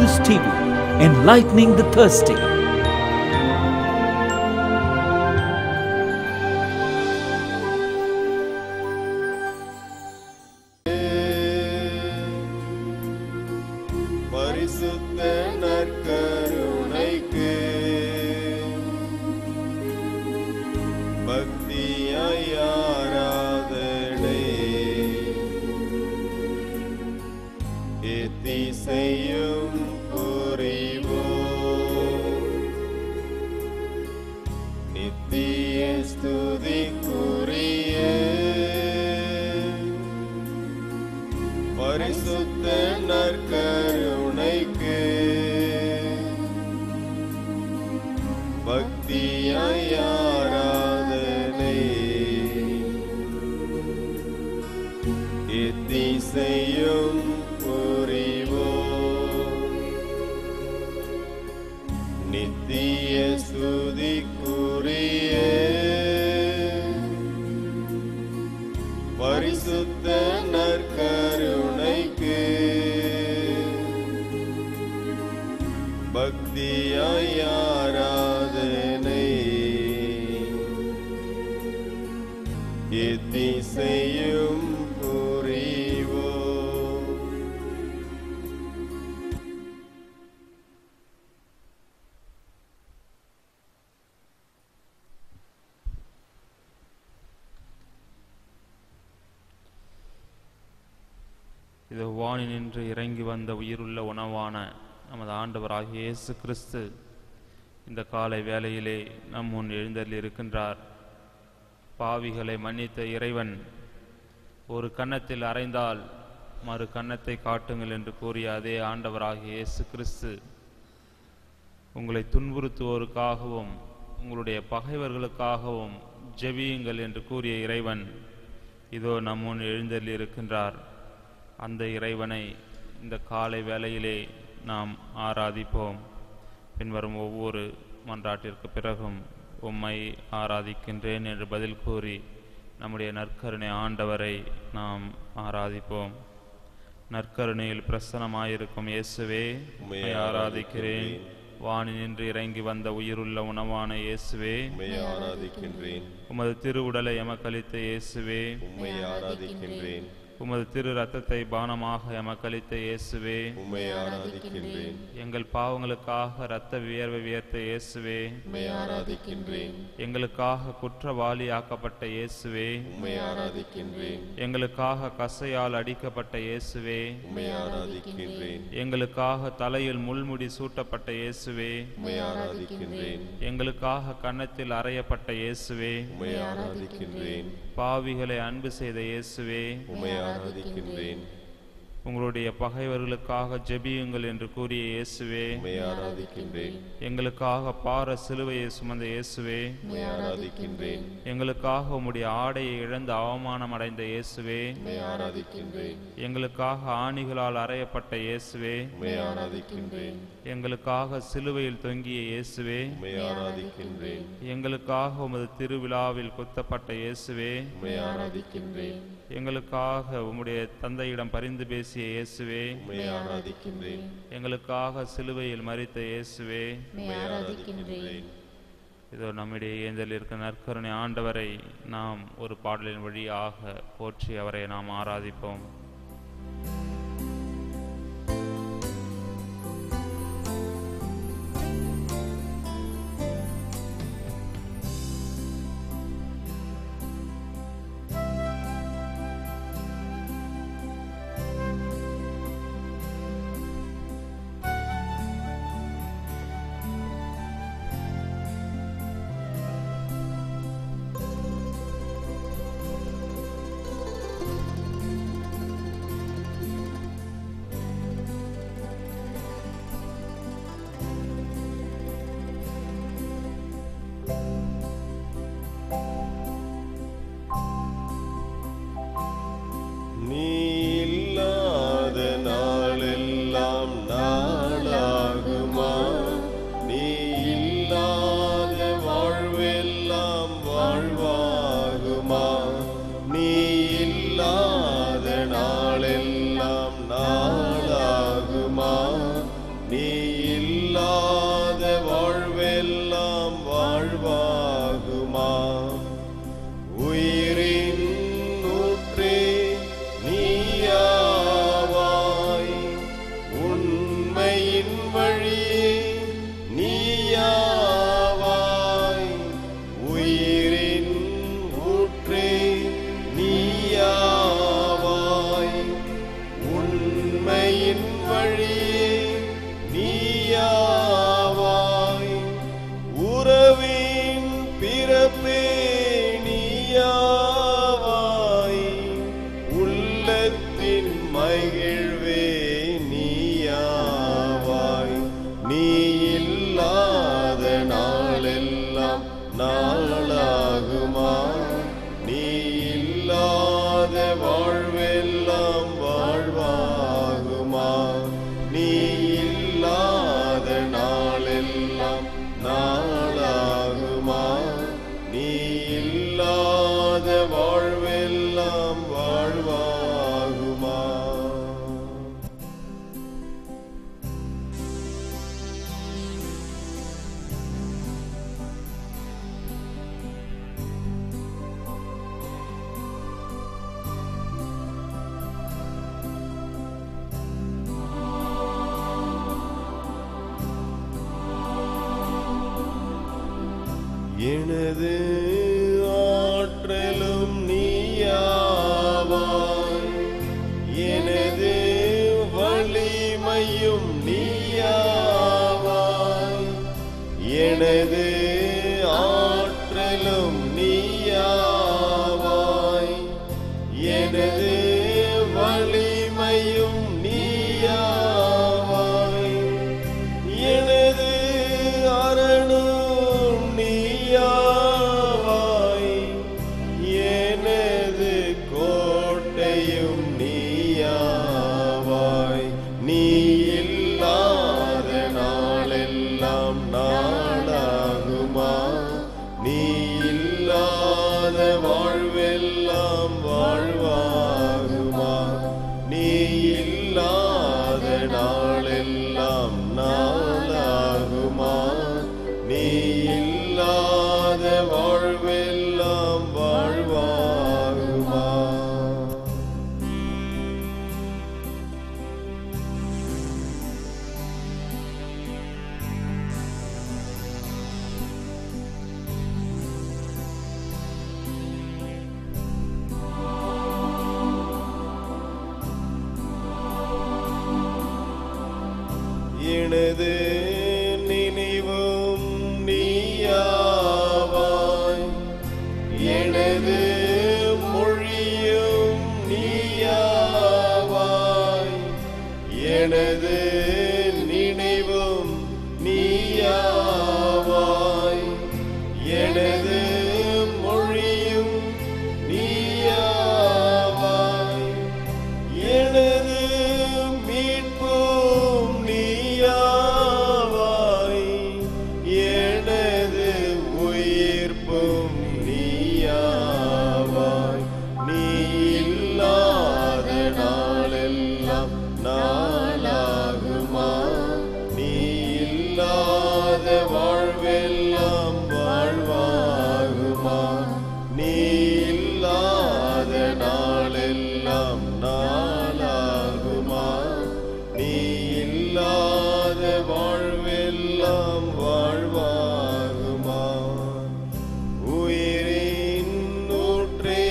News TV, enlightening the thirsty. பரிசுத்த நற்கருணைக்கு பக்தியாய் ஆராதனை எத்திசையும் புரிவோம் நித்திய ஸ்துதிக்குரிய பரிசுத்த நற்கருணைக்கு பக்தியாய் ஆராதனை எத்திசையும் புரிவோம் நித்திய ஸ்துதிக்குரிய பரிசுத்த நற்கருணைக்கு பக்தியாய் ஆராதனை எத்திசையும் புரிவோம் இது வானினின்று இறங்கி வந்த உயிருள்ள உணவான நமது ஆண்டவராகிய இயேசு கிறிஸ்து இந்த காலை வேளையிலே நம் முன் எழுந்தருளி இருக்கின்றார் பாவிகளை மன்னித்த இறைவன் ஒரு கன்னத்தில் அறைந்தால் மறு கன்னத்தை காட்டுங்கள் என்று கூறிய அதே ஆண்டவராகிய இயேசு கிறிஸ்து உங்களை துன்புறுத்துவோருக்காகவும் உங்களுடைய பகைவர்களுக்காகவும் ஜெபியுங்கள் என்று கூறிய இறைவன் இதோ நம் முன் எழுந்தருளி இருக்கின்றார் அந்த இறைவனை இந்த காலை வேளையிலே நாம் ஆராதிப்போம் பின்வரும் ஒவ்வொரு மன்றாட்டிற்கு பிறகும் உம்மை ஆராதிக்கின்றேன் என்று பதில் கூறி நம்முடைய நற்கருணை ஆண்டவரை நாம் ஆராதிப்போம் நற்கருணையில் பிரசனமாயிருக்கும் இயேசுவே உம்மை ஆராதிக்கிறேன் வானினின்று இறங்கி வந்த உயிருள்ள உணவான இயேசுவே உம்மை ஆராதிக்கின்றேன் உமது திருவுடலை எமக்களித்த இயேசுவே உம்மை ஆராதிக்கின்றேன் உமது திரு ரத்தத்தை பானமாக எமக்களித்த இயேசுவே உம்மை ஆராதிக்கின்றேன் எங்கள் பாவங்களுக்காக இரத்த வியர்வை வியர்த்த இயேசுவே உம்மை ஆராதிக்கின்றேன் எங்களுக்காக குற்றவாளியாக்கப்பட்ட இயேசுவே உம்மை ஆராதிக்கின்றேன் எங்களுக்காக கசையால் அடிக்கப்பட்ட இயேசுவே உம்மை ஆராதிக்கின்றேன் எங்களுக்காக தலையில் முள்முடி சூட்டப்பட்ட இயேசுவே உம்மை ஆராதிக்கின்றேன் எங்களுக்காக கன்னத்தில் அறையப்பட்ட இயேசுவே உம்மை ஆராதிக்கின்றேன் பாவிகளை அன்பு செய்த இயேசுவே உம்மை ஆராதிக்கின்றேன் உங்களுடைய பகைவர்களுக்காக ஜெபியுங்கள் என்று கூறிய இயேசுவே உம்மை ஆராதிக்கின்றேன் எங்களுக்காக பார சிலுவையை சுமந்த இயேசுவே உம்மை ஆராதிக்கின்றேன் எங்களுக்காக உம்முடைய ஆடையை இழந்து அவமானம் அடைந்த இயேசுவே உம்மை ஆராதிக்கின்றேன் எங்களுக்காக ஆணிகளால் அறையப்பட்ட இயேசுவே உம்மை ஆராதிக்கின்றேன் எங்களுக்காக சிலுவையில் தொங்கிய இயேசுவே உம்மை ஆராதிக்கின்றேன் எங்களுக்காக உமது திருவிழாவில் குத்தப்பட்ட இயேசுவே உம்மை ஆராதிக்கின்றேன் எங்களுக்காக உம்முடைய தந்தையிடம் பரிந்து பேசிய இயேசுவே உம்மை ஆராதிக்கின்றேன் எங்களுக்காக சிலுவையில் மரித்த இயேசுவே உம்மை ஆராதிக்கின்றேன் இதோ நம்முடைய ஏந்தல் இருக்க நற்கருணை ஆண்டவரை நாம் ஒரு பாடலின் வழியாக போற்றி அவரை நாம் ஆராதிப்போம் உம்மை நாளாகுமா நீ இல்லாத வாழ்வெல்லாம் வாழ்வாகுமா நீ இல்லாத நாளெல்லாம் நாளாகுமா நீ இல்லாத வாழ்வெல்லாம் வாழ்வாகுமா எனது ஆற்றலும் நீயாவாய் எனது வலிமையும் நீயாவாய் எனது ஆற்றலும் நீயாவாய் எனது வலிமையும் நீயாவாய் எனது அரணும் நீயாவாய் எனது கோட்டையும் நீயாவாய் நீ இல்லாத நாளெல்லாம் நாளாகுமா நீ இல்லாத வாழ்வெல்லாம் வாழ்வாகுமா நீ இல்லாத நாளெல்லாம் நாளாகுமா நீ இல்லாத வாழ்வெல்லாம் வாழ்வாகுமா எனது நினைவும் நீயாவாய் எனது மொழியும் நீயாவாய் எனது நினைவும் நீயாவாய் எனது மொழியும் நீயாவாய் எனது மீட்பும் நீயாவாய் எனது உயிர்ப்பும் நீயாவாய் நீ இல்லாத நாளெல்லாம் நாளாகுமா நீ இல்லாத வாழ்வெல்லாம் வாழ்வாகுமா நீ இல்லாத நாளெல்லாம் நாளாகுமா நீ இல்லாத வாழ்வெல்லாம் வாழ்வாகுமா உயிரின் ஊற்றே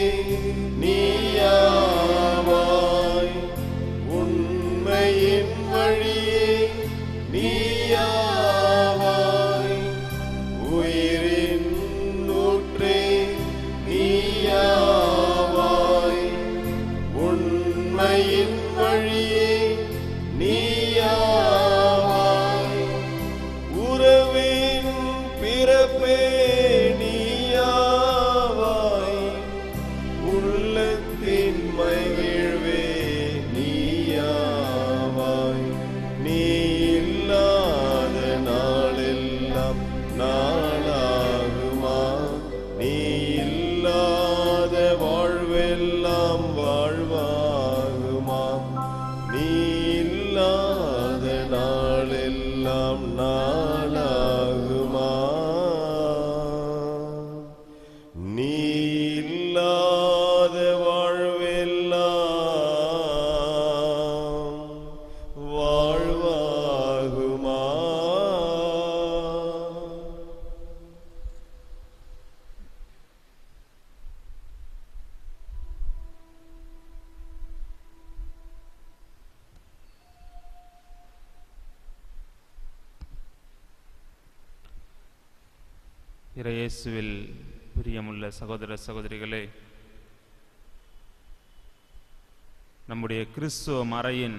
நீயாவாய் உண்மையின் வழியே நீயாவாய் உயிரின் ஊற்றே நீயாவாய் உண்மையின் வழியே நீயாவாய் உறவின் பிறப்பே நீயாவாய் உள்ளத்தின் மகிழ்வே நீயாவாய் நீ இல்லாத நாளெல்லாம் நாளாகுமா நீ இல்லாத வாழ்வெல்லாம் வாழ்வாகுமா நீ இல்லாத நாளெல்லாம் நாளாகுமா நீ இல்லாத வாழ்வெல்லாம் வாழ்வாகுமா இறையேசுவில் பிரியமுள்ள சகோதர சகோதரிகளே நம்முடைய கிறிஸ்துவ மறையின்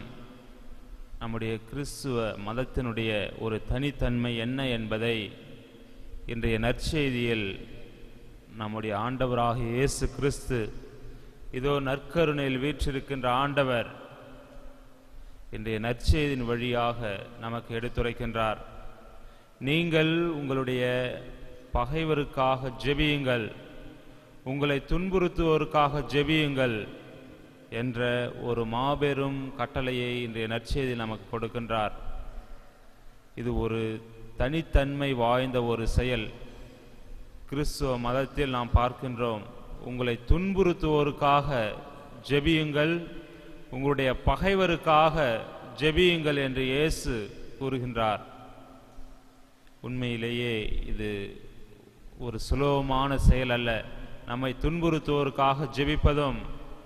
நம்முடைய கிறிஸ்துவ மதத்தினுடைய ஒரு தனித்தன்மை என்ன என்பதை இன்றைய நற்செய்தியில் நம்முடைய ஆண்டவராகிய இயேசு கிறிஸ்து இதோ நற்கருணையில் வீற்றிருக்கின்ற ஆண்டவர் இன்றைய நற்செய்தியின் வழியாக நமக்கு எடுத்துரைக்கின்றார் நீங்கள் உங்களுடைய பகைவருக்காக ஜெபியுங்கள் உங்களை துன்புறுத்துவோருக்காக ஜெபியுங்கள் என்ற ஒரு மாபெரும் கட்டளையை இன்றைய நற்செய்தி நமக்கு கொடுக்கின்றார் இது ஒரு தனித்தன்மை வாய்ந்த ஒரு செயல் கிறிஸ்துவ மதத்தில் நாம் பார்க்கின்றோம் உங்களை துன்புறுத்துவோருக்காக ஜெபியுங்கள் உங்களுடைய பகைவருக்காக ஜெபியுங்கள் என்று இயேசு கூறுகின்றார் உண்மையிலேயே இது ஒரு சுலபமான செயல் அல்ல நம்மை துன்புறுத்துவோருக்காக ஜெபிப்பதும்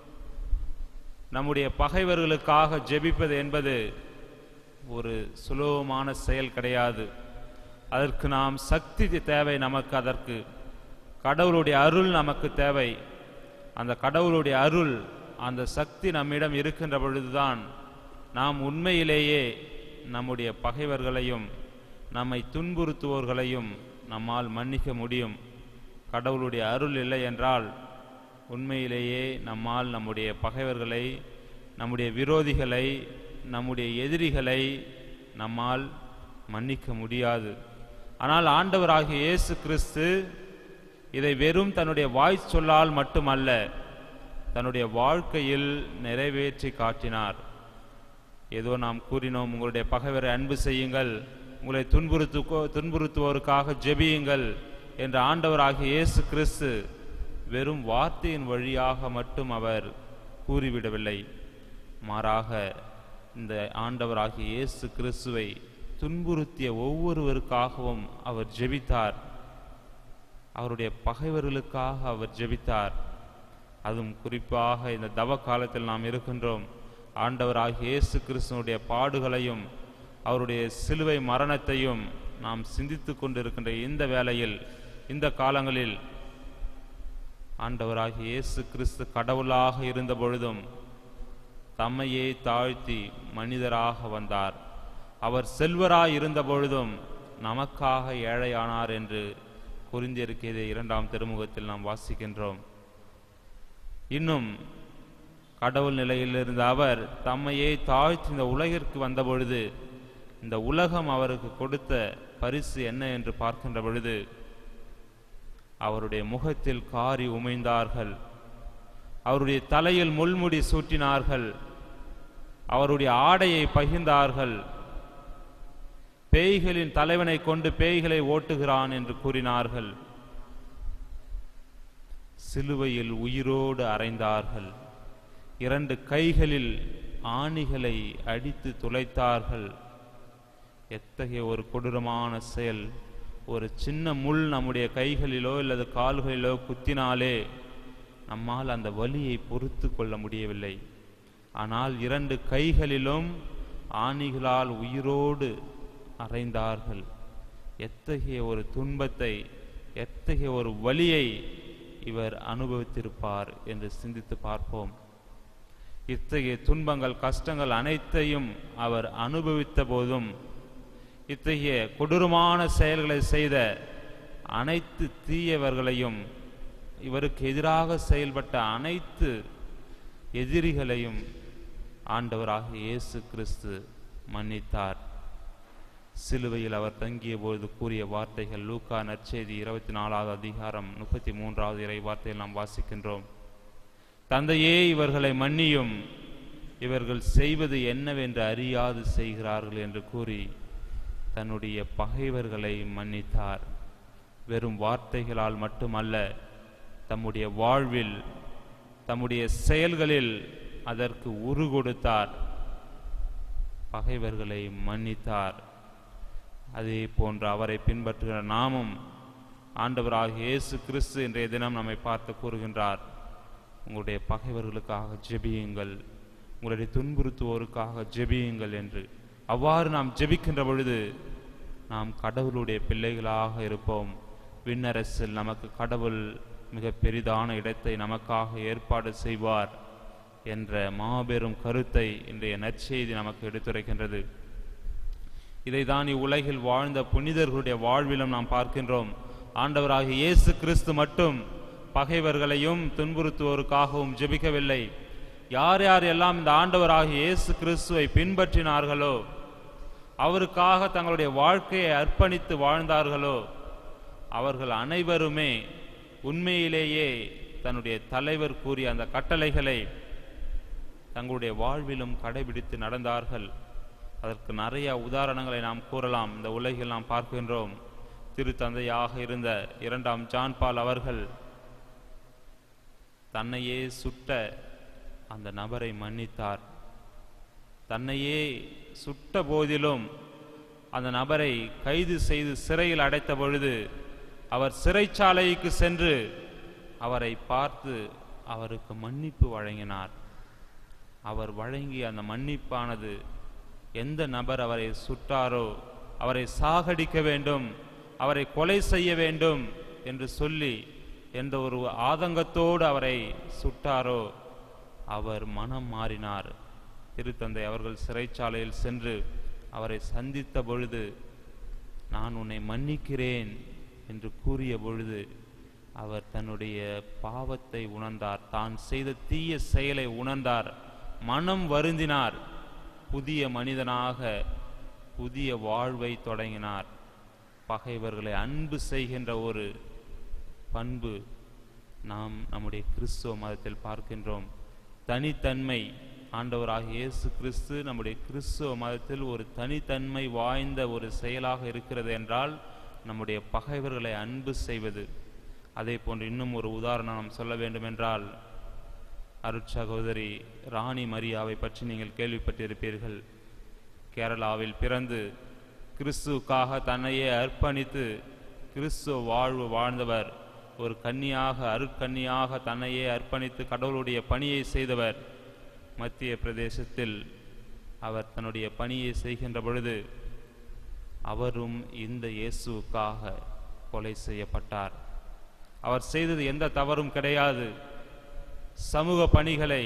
நம்முடைய பகைவர்களுக்காக ஜெபிப்பது என்பது ஒரு சுலபமான செயல் கிடையாது அதற்கு நாம் சக்தி தேவை நமக்கு அதற்கு கடவுளுடைய அருள் நமக்கு தேவை அந்த கடவுளுடைய அருள் அந்த சக்தி நம்மிடம் இருக்கின்ற பொழுதுதான் நாம் உண்மையிலேயே நம்முடைய பகைவர்களையும் நம்மை துன்புறுத்துவோர்களையும் நம்மால் மன்னிக்க முடியும் கடவுளுடைய அருள் இல்லை என்றால் உண்மையிலேயே நம்மால் நம்முடைய பகைவர்களை நம்முடைய விரோதிகளை நம்முடைய எதிரிகளை நம்மால் மன்னிக்க முடியாது ஆனால் ஆண்டவராகிய இயேசு கிறிஸ்து இதை வெறும் தன்னுடைய வாய் சொல்லால் மட்டுமல்ல தன்னுடைய வாழ்க்கையில் நிறைவேற்றி காட்டினார் ஏதோ நாம் கூறினோம் உங்களுடைய பகைவரை அன்பு செய்யுங்கள் உங்களை துன்புறுத்து துன்புறுத்துவோருக்காக ஜெபியுங்கள் என்ற ஆண்டவராகிய இயேசு கிறிஸ்து வெறும் வார்த்தையின் வழியாக மட்டும் அவர் கூறிவிடவில்லை மாறாக இந்த ஆண்டவராகிய இயேசு கிறிஸ்துவை துன்புறுத்திய ஒவ்வொருவருக்காகவும் அவர் ஜெபித்தார் அவருடைய பகைவர்களுக்காக அவர் ஜெபித்தார் அதுவும் குறிப்பாக இந்த தவ காலத்தில் நாம் இருக்கின்றோம் ஆண்டவராகிய இயேசு கிறிஸ்துவனுடைய பாடுகளையும் அவருடைய சிலுவை மரணத்தையும் நாம் சிந்தித்து கொண்டிருக்கின்ற இந்த வேளையில் இந்த காலங்களில் ஆண்டவராகிய இயேசு கிறிஸ்து கடவுளாக இருந்த பொழுதும் தம்மையே தாழ்த்தி மனிதராக வந்தார் அவர் செல்வராய் இருந்த பொழுதும் நமக்காக ஏழையானார் என்று குறிந்திருக்கிறது இரண்டாம் திருமுகத்தில் நாம் வாசிக்கின்றோம் இன்னும் கடவுள் நிலையில் இருந்த அவர் தம்மையே தாழ்த்தி இந்த உலகிற்கு வந்த பொழுது இந்த உலகம் அவருக்கு கொடுத்த பரிசு என்ன என்று பார்க்கின்ற பொழுது அவருடைய முகத்தில் காரி உமைந்தார்கள் அவருடைய தலையில் முள்முடி சூட்டினார்கள் அவருடைய ஆடையை பகிர்ந்தார்கள் பேய்களின் தலைவனை கொண்டு பேய்களை ஓட்டுகிறான் என்று கூறினார்கள் சிலுவையில் உயிரோடு அறைந்தார்கள் இரண்டு கைகளில் ஆணிகளை அடித்து துளைத்தார்கள் எத்தகைய ஒரு கொடூரமான செயல் ஒரு சின்ன முள் நம்முடைய கைகளிலோ அல்லது கால்களிலோ குத்தினாலே நம்மால் அந்த வலியை பொறுத்து கொள்ள முடியவில்லை ஆனால் இரண்டு கைகளிலும் ஆணிகளால் உயிரோடு அறைந்தார்கள் எத்தகைய ஒரு துன்பத்தை எத்தகைய ஒரு வலியை இவர் அனுபவித்திருப்பார் என்று சிந்தித்து பார்ப்போம் இத்தகைய துன்பங்கள் கஷ்டங்கள் அனைத்தையும் அவர் அனுபவித்த போதும் இத்தகைய கொடூரமான செயல்களை செய்த அனைத்து தீயவர்களையும் இவருக்கு எதிராக செயல்பட்ட அனைத்து எதிரிகளையும் ஆண்டவராக இயேசு கிறிஸ்து மன்னித்தார் சிலுவையில் அவர் தங்கிய பொழுது கூறிய வார்த்தைகள் லூக்கா நற்செய்தி இருபத்தி நாலாவது அதிகாரம் முப்பத்தி மூன்றாவது இறை வார்த்தையில் நாம் வாசிக்கின்றோம் தந்தையே இவர்களை மன்னியும் இவர்கள் செய்வது என்னவென்று அறியாது செய்கிறார்கள் என்று கூறி தன்னுடைய பகைவர்களை மன்னித்தார் வெறும் வார்த்தைகளால் மட்டுமல்ல தம்முடைய வாழ்வில் தம்முடைய செயல்களில் அதற்கு உரு கொடுத்தார் பகைவர்களை மன்னித்தார் அதே போன்று அவரை பின்பற்றுகிற நாமும் ஆண்டவராகிய இயேசு கிறிஸ்து இன்றைய தினம் நம்மை பார்த்து கூறுகின்றார் உங்களுடைய பகைவர்களுக்காக ஜெபியுங்கள் உங்களுடைய துன்புறுத்துவோருக்காக ஜெபியுங்கள் என்று அவ்வாறு நாம் ஜெபிக்கின்ற பொழுது நாம் கடவுளுடைய பிள்ளைகளாக இருப்போம் விண்ணரசில் நமக்கு கடவுள் மிக பெரிதான இடத்தை நமக்காக ஏற்பாடு செய்வார் என்ற மாபெரும் கருத்தை இன்றைய நற்செய்தி நமக்கு எடுத்துரைக்கின்றது இதைதான் இவ்வுலகில் வாழ்ந்த புனிதர்களுடைய வாழ்விலும் நாம் பார்க்கின்றோம் ஆண்டவராகிய இயேசு கிறிஸ்து மட்டும் பகைவர்களையும் துன்புறுத்துவோருக்காகவும் ஜெபிக்கவில்லை யார் யார் எல்லாம் இந்த ஆண்டவராகிய இயேசு கிறிஸ்துவை பின்பற்றினார்களோ அவருக்காக தங்களுடைய வாழ்க்கையை அர்ப்பணித்து வாழ்ந்தார்களோ அவர்கள் அனைவருமே உண்மையிலேயே தன்னுடைய தலைவர் கூறிய அந்த கட்டளைகளை தங்களுடைய வாழ்விலும் கடைபிடித்து நடந்தார்கள் அதற்கு நிறைய உதாரணங்களை நாம் கூறலாம் இந்த உலகில் நாம் பார்க்கின்றோம் திருத்தந்தையாக இருந்த இரண்டாம் ஜான் பால் அவர்கள் தன்னையே சுட்ட அந்த நபரை மன்னித்தார் தன்னையே சுட்ட போதிலும் அந்த நபரை கைது செய்து சிறையில் அடைத்த பொழுது அவர் சிறைச்சாலைக்கு சென்று அவரை பார்த்து அவருக்கு மன்னிப்பு வழங்கினார் அவர் வழங்கிய அந்த மன்னிப்பானது எந்த நபர் அவரை சுட்டாரோ அவரை சாகடிக்க வேண்டும் அவரை கொலை செய்ய வேண்டும் என்று சொல்லி எந்த ஒரு ஆதங்கத்தோடு அவரை சுட்டாரோ அவர் மனம் மாறினார் திருத்தந்தை அவர்கள் சிறைச்சாலையில் சென்று அவரை சந்தித்த பொழுது நான் உன்னை மன்னிக்கிறேன் என்று கூறிய பொழுது அவர் தன்னுடைய பாவத்தை உணர்ந்தார் தான் செய்த தீய செயலை உணர்ந்தார் மனம் வருந்தினார் புதிய மனிதனாக புதிய வாழ்வை தொடங்கினார் பகைவர்களை அன்பு செய்கின்ற ஒரு பண்பு நாம் நம்முடைய கிறிஸ்துவ மதத்தில் பார்க்கின்றோம் தனித்தன்மை ஆண்டவராகிய இயேசு கிறிஸ்து நம்முடைய கிறிஸ்துவ மதத்தில் ஒரு தனித்தன்மை வாய்ந்த ஒரு செயலாக இருக்கிறது என்றால் நம்முடைய பகைவர்களை அன்பு செய்வது அதே போன்று இன்னும் ஒரு உதாரணம் நாம் சொல்ல வேண்டுமென்றால் அருட்சகோதரி ராணி மரியாவை பற்றி நீங்கள் கேள்விப்பட்டிருப்பீர்கள் கேரளாவில் பிறந்து கிறிஸ்துவுக்காக தன்னையே அர்ப்பணித்து கிறிஸ்துவ வாழ்வு வாழ்ந்தவர் ஒரு கன்னியாக அருட்கன்னியாக தன்னையே அர்ப்பணித்து கடவுளுடைய பணியை செய்தவர் மத்திய பிரதேசத்தில் அவர் தன்னுடைய பணியை செய்கின்ற பொழுது அவரும் இந்த இயேசுவுக்காக கொலை செய்யப்பட்டார் அவர் செய்தது எந்த தவறும் கிடையாது சமூக பணிகளை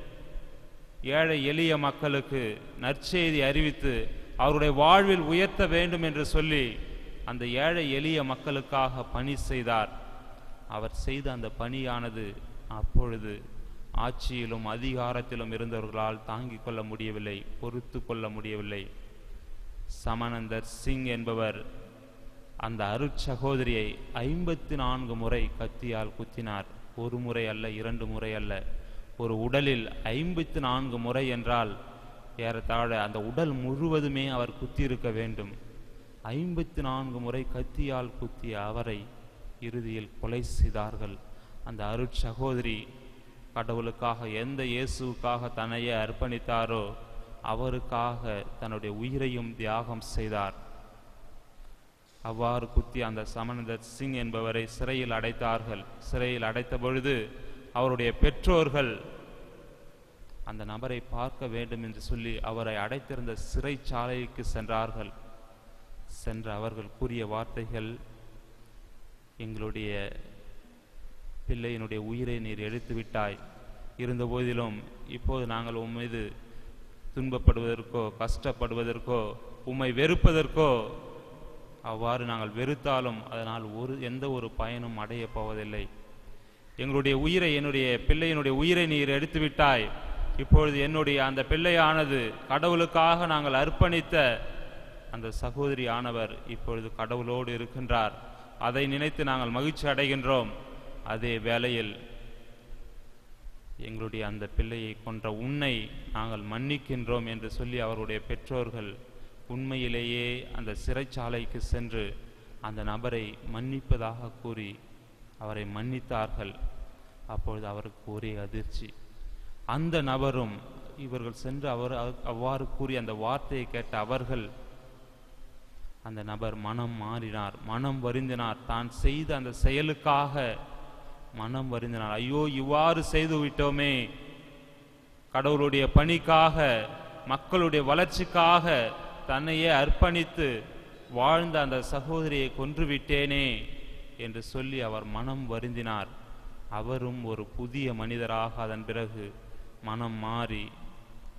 ஏழை எளிய மக்களுக்கு நற்செய்தி அறிவித்து அவருடைய வாழ்வில் உயர்த்த வேண்டும் என்று சொல்லி அந்த ஏழை எளிய மக்களுக்காக பணி செய்தார் அவர் செய்த அந்த பணியானது அப்பொழுது ஆட்சியிலும் அதிகாரத்திலும் இருந்தவர்களால் தாங்கிக் கொள்ள முடியவில்லை பொறுத்து கொள்ள முடியவில்லை சமனந்தர் சிங் என்பவர் அந்த அருட்சகோதரியை ஐம்பத்தி நான்கு முறை கத்தியால் குத்தினார் ஒரு முறை அல்ல இரண்டு முறை அல்ல ஒரு உடலில் ஐம்பத்தி நான்கு முறை என்றால் ஏறத்தாழ அந்த உடல் முழுவதுமே அவர் குத்தியிருக்க வேண்டும் ஐம்பத்தி நான்கு முறை கத்தியால் குத்திய அவரை இறுதியில் கொலை செய்தார்கள் அந்த அருட்சகோதரி கடவுளுக்காக எந்த இயேசுவுக்காக தன்னையே அர்ப்பணித்தாரோ அவருக்காக தன்னுடைய உயிரையும் தியாகம் செய்தார் அவ்வாறு குத்தி அந்த சமனந்தர் சிங் என்பவரை சிறையில் அடைத்தார்கள் சிறையில் அடைத்த பொழுது அவருடைய பெற்றோர்கள் அந்த நபரை பார்க்க வேண்டும் என்று சொல்லி அவரை அடைத்திருந்த சிறைச்சாலைக்கு சென்றார்கள் சென்ற அவர்கள் கூறிய வார்த்தைகள் எங்களுடைய பிள்ளையினுடைய உயிரை நீர் எடுத்து விட்டாய் இருந்த போதிலும் இப்போது நாங்கள் உம் மீது துன்பப்படுவதற்கோ கஷ்டப்படுவதற்கோ உம்மை வெறுப்பதற்கோ அவ்வாறு நாங்கள் வெறுத்தாலும் அதனால் ஒரு எந்த ஒரு பயனும் அடையப் போவதில்லை எங்களுடைய உயிரை என்னுடைய பிள்ளையினுடைய உயிரை நீர் எடுத்து விட்டாய் இப்பொழுது என்னுடைய அந்த பிள்ளையானது கடவுளுக்காக நாங்கள் அர்ப்பணித்த அந்த சகோதரி ஆனவர் இப்பொழுது கடவுளோடு இருக்கின்றார் அதை நினைத்து நாங்கள் மகிழ்ச்சி அடைகின்றோம் அதே வேளையில் எங்களுடைய அந்த பிள்ளையை கொன்ற உன்னை நாங்கள் மன்னிக்கின்றோம் என்று சொல்லி அவருடைய பெற்றோர்கள் உண்மையிலேயே அந்த சிறைச்சாலைக்கு சென்று அந்த நபரை மன்னிப்பதாக கூறி அவரை மன்னித்தார்கள் அப்பொழுது அவருக்கு ஒரே அதிர்ச்சி அந்த நபரும் இவர்கள் சென்று அவர் அவ்- அவ்வாறு கூறி அந்த வார்த்தையை கேட்ட அவர்கள் அந்த நபர் மனம் மாறினார் மனம் வருந்தினார் தான் செய்த அந்த செயலுக்காக மனம் வருந்தினார் ஐயோ இவ்வாறு செய்து விட்டோமே கடவுளுடைய பணிக்காக மக்களுடைய வளர்ச்சிக்காக தன்னையே அர்ப்பணித்து வாழ்ந்த அந்த சகோதரியை கொன்று விட்டேனே என்று சொல்லி அவர் மனம் வருந்தினார் அவரும் ஒரு புதிய மனிதராக அதன் பிறகு மனம் மாறி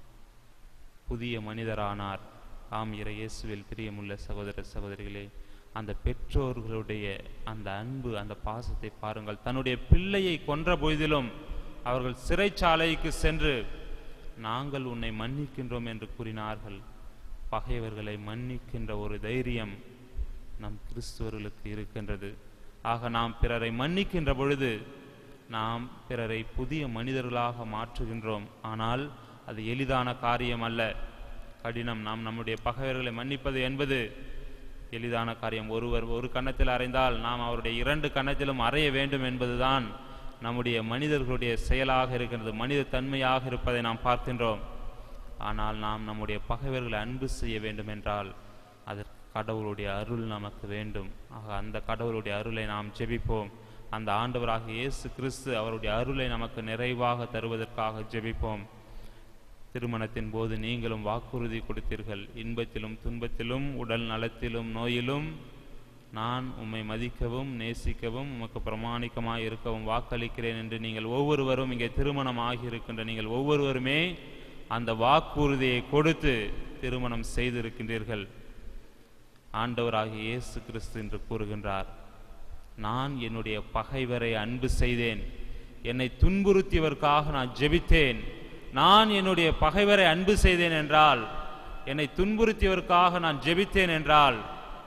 புதிய மனிதரானார் ஆம் இறை இயேசுவில் பிரியமுள்ள சகோதர சகோதரிகளே அந்த பெற்றோர்களுடைய அந்த அன்பு அந்த பாசத்தை பாருங்கள் தன்னுடைய பிள்ளையை கொன்ற பொழுதிலும் அவர்கள் சிறைச்சாலைக்கு சென்று நாங்கள் உன்னை மன்னிக்கின்றோம் என்று கூறினார்கள் பகைவர்களை மன்னிக்கின்ற ஒரு தைரியம் நம் கிறிஸ்துவர்களுக்கு இருக்கின்றது ஆக நாம் பிறரை மன்னிக்கின்ற பொழுது நாம் பிறரை புதிய மனிதர்களாக மாற்றுகின்றோம் ஆனால் அது எளிதான காரியம் அல்ல கடினம் நாம் நம்முடைய பகைவர்களை மன்னிப்பது என்பது எளிதான காரியம் ஒருவர் ஒரு கன்னத்தில் அறைந்தால் நாம் அவருடைய இரண்டு கன்னத்திலும் அறைய வேண்டும் என்பதுதான் நம்முடைய மனிதர்களுடைய செயலாக இருக்கின்றது மனித தன்மையாக இருப்பதை நாம் பார்க்கின்றோம் ஆனால் நாம் நம்முடைய பகைவர்களை அன்பு செய்ய வேண்டும் என்றால் அதற்கு கடவுளுடைய அருள் நமக்கு வேண்டும் ஆக அந்த கடவுளுடைய அருளை நாம் ஜெபிப்போம் அந்த ஆண்டவராக இயேசு கிறிஸ்து அவருடைய அருளை நமக்கு நிறைவாக தருவதற்காக ஜெபிப்போம் திருமணத்தின் போது நீங்களும் வாக்குறுதி கொடுத்தீர்கள் இன்பத்திலும் துன்பத்திலும் உடல் நலத்திலும் நோயிலும் நான் உம்மை மதிக்கவும் நேசிக்கவும் உமக்கு பிரமாணிக்கமாய் இருக்கவும் வாக்களிக்கிறேன் என்று நீங்கள் ஒவ்வொருவரும் இங்கே திருமணம் ஆகியிருக்கின்ற நீங்கள் ஒவ்வொருவருமே அந்த வாக்குறுதியை கொடுத்து திருமணம் செய்திருக்கின்றீர்கள் ஆண்டவராகிய இயேசு கிறிஸ்து என்று கூறுகின்றார் நான் என்னுடைய பகைவரை அன்பு செய்தேன் என்னை துன்புறுத்தியவர்க்காக நான் ஜெபித்தேன் நான் என்னுடைய பகைவரை அன்பு செய்தேன் என்றால் என்னை துன்புறுத்தியவர்க்காக நான் ஜெபித்தேன் என்றால்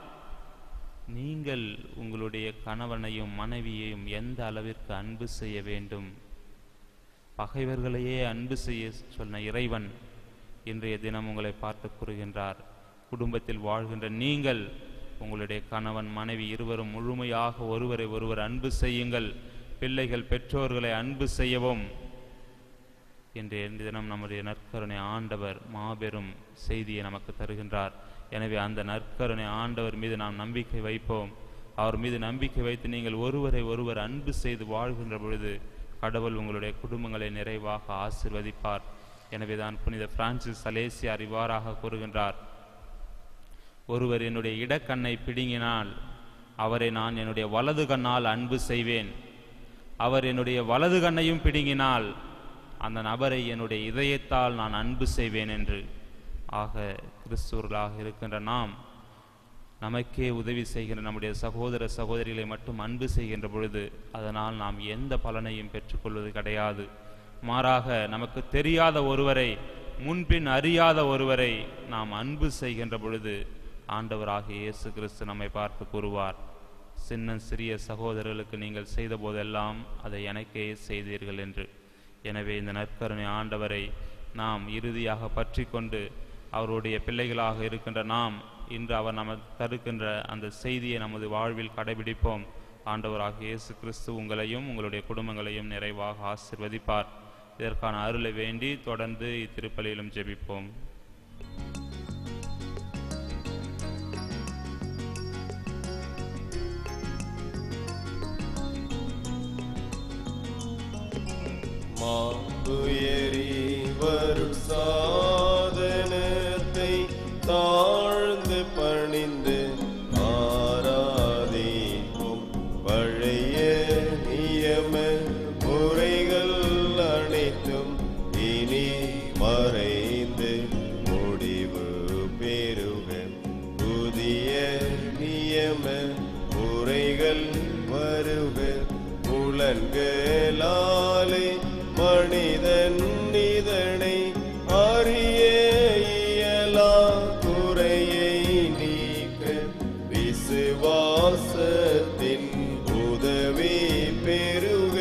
நீங்கள் உங்களுடைய கணவனையும் மனைவியையும் எந்த அளவிற்கு அன்பு செய்ய வேண்டும் பகைவர்களையே அன்பு செய்ய சொன்ன இறைவன் இன்றைய தினம் உங்களை பார்த்து கூறுகின்றார் குடும்பத்தில் வாழ்கின்ற நீங்கள் உங்களுடைய கணவன் மனைவி இருவரும் முழுமையாக ஒருவரை ஒருவர் அன்பு செய்யுங்கள் பிள்ளைகள் பெற்றோர்களை அன்பு செய்யவும் இன்றைய தினம் நம்முடைய நற்கருணை ஆண்டவர் மாபெரும் செய்தியை நமக்கு தருகின்றார் எனவே அந்த நற்கருணை ஆண்டவர் மீது நாம் நம்பிக்கை வைப்போம் அவர் மீது நம்பிக்கை வைத்து நீங்கள் ஒருவரை ஒருவர் அன்பு செய்து வாழ்கின்ற பொழுது கடவுள் உங்களுடைய குடும்பங்களை நிறைவாக ஆசிர்வதிப்பார் எனவே தான் புனித பிரான்சிஸ் சலேசியார் இவ்வாறாக கூறுகின்றார் ஒருவர் என்னுடைய இடக்கண்ணை பிடுங்கினால் அவரை நான் என்னுடைய வலது கண்ணால் அன்பு செய்வேன் அவர் என்னுடைய வலது கண்ணையும் பிடுங்கினால் அந்த நபரை என்னுடைய இதயத்தால் நான் அன்பு செய்வேன் என்று ஆக கிறிஸ்துவர்களாக இருக்கின்ற நாம் நமக்கே உதவி செய்கின்ற நம்முடைய சகோதர சகோதரிகளை மட்டும் அன்பு செய்கின்ற பொழுது அதனால் நாம் எந்த பலனையும் பெற்றுக்கொள்வது கிடையாது மாறாக நமக்கு தெரியாத ஒருவரை முன்பின் அறியாத ஒருவரை நாம் அன்பு செய்கின்ற பொழுது ஆண்டவராகிய இயேசு கிறிஸ்து நம்மை பார்த்து கூறுவார் சின்ன சிறிய சகோதரர்களுக்கு நீங்கள் செய்த போதெல்லாம் அதை எனக்கே செய்தீர்கள் என்று எனவே இந்த நற்கருணை ஆண்டவரை நாம் இறுதியாக பற்றி கொண்டு அவருடைய பிள்ளைகளாக இருக்கின்ற நாம் இன்று அவர் நமக்கு தருக்கின்ற அந்த செய்தியை நமது வாழ்வில் கடைபிடிப்போம் ஆண்டவராக இயேசு கிறிஸ்து உங்களையும் உங்களுடைய குடும்பங்களையும் நிறைவாக ஆசிர்வதிப்பார் இதற்கான அருளை வேண்டி தொடர்ந்து இத்திருப்பலியிலும் ஜெபிப்போம் மாம்புயரி வருசாதனத்தை தாழ்ந்து பணிந்து ஆராதிப்போம் பழைய நியம முறைகள் அனைத்தும் இனி மறைந்து முடிவு பெறுக புதிய நியம முறைகள் வருக புலன்களாலே மனிதன் இதனை அறிய இயலா குறையை நீக்க விசுவாசத்தின் உதவி பெறுக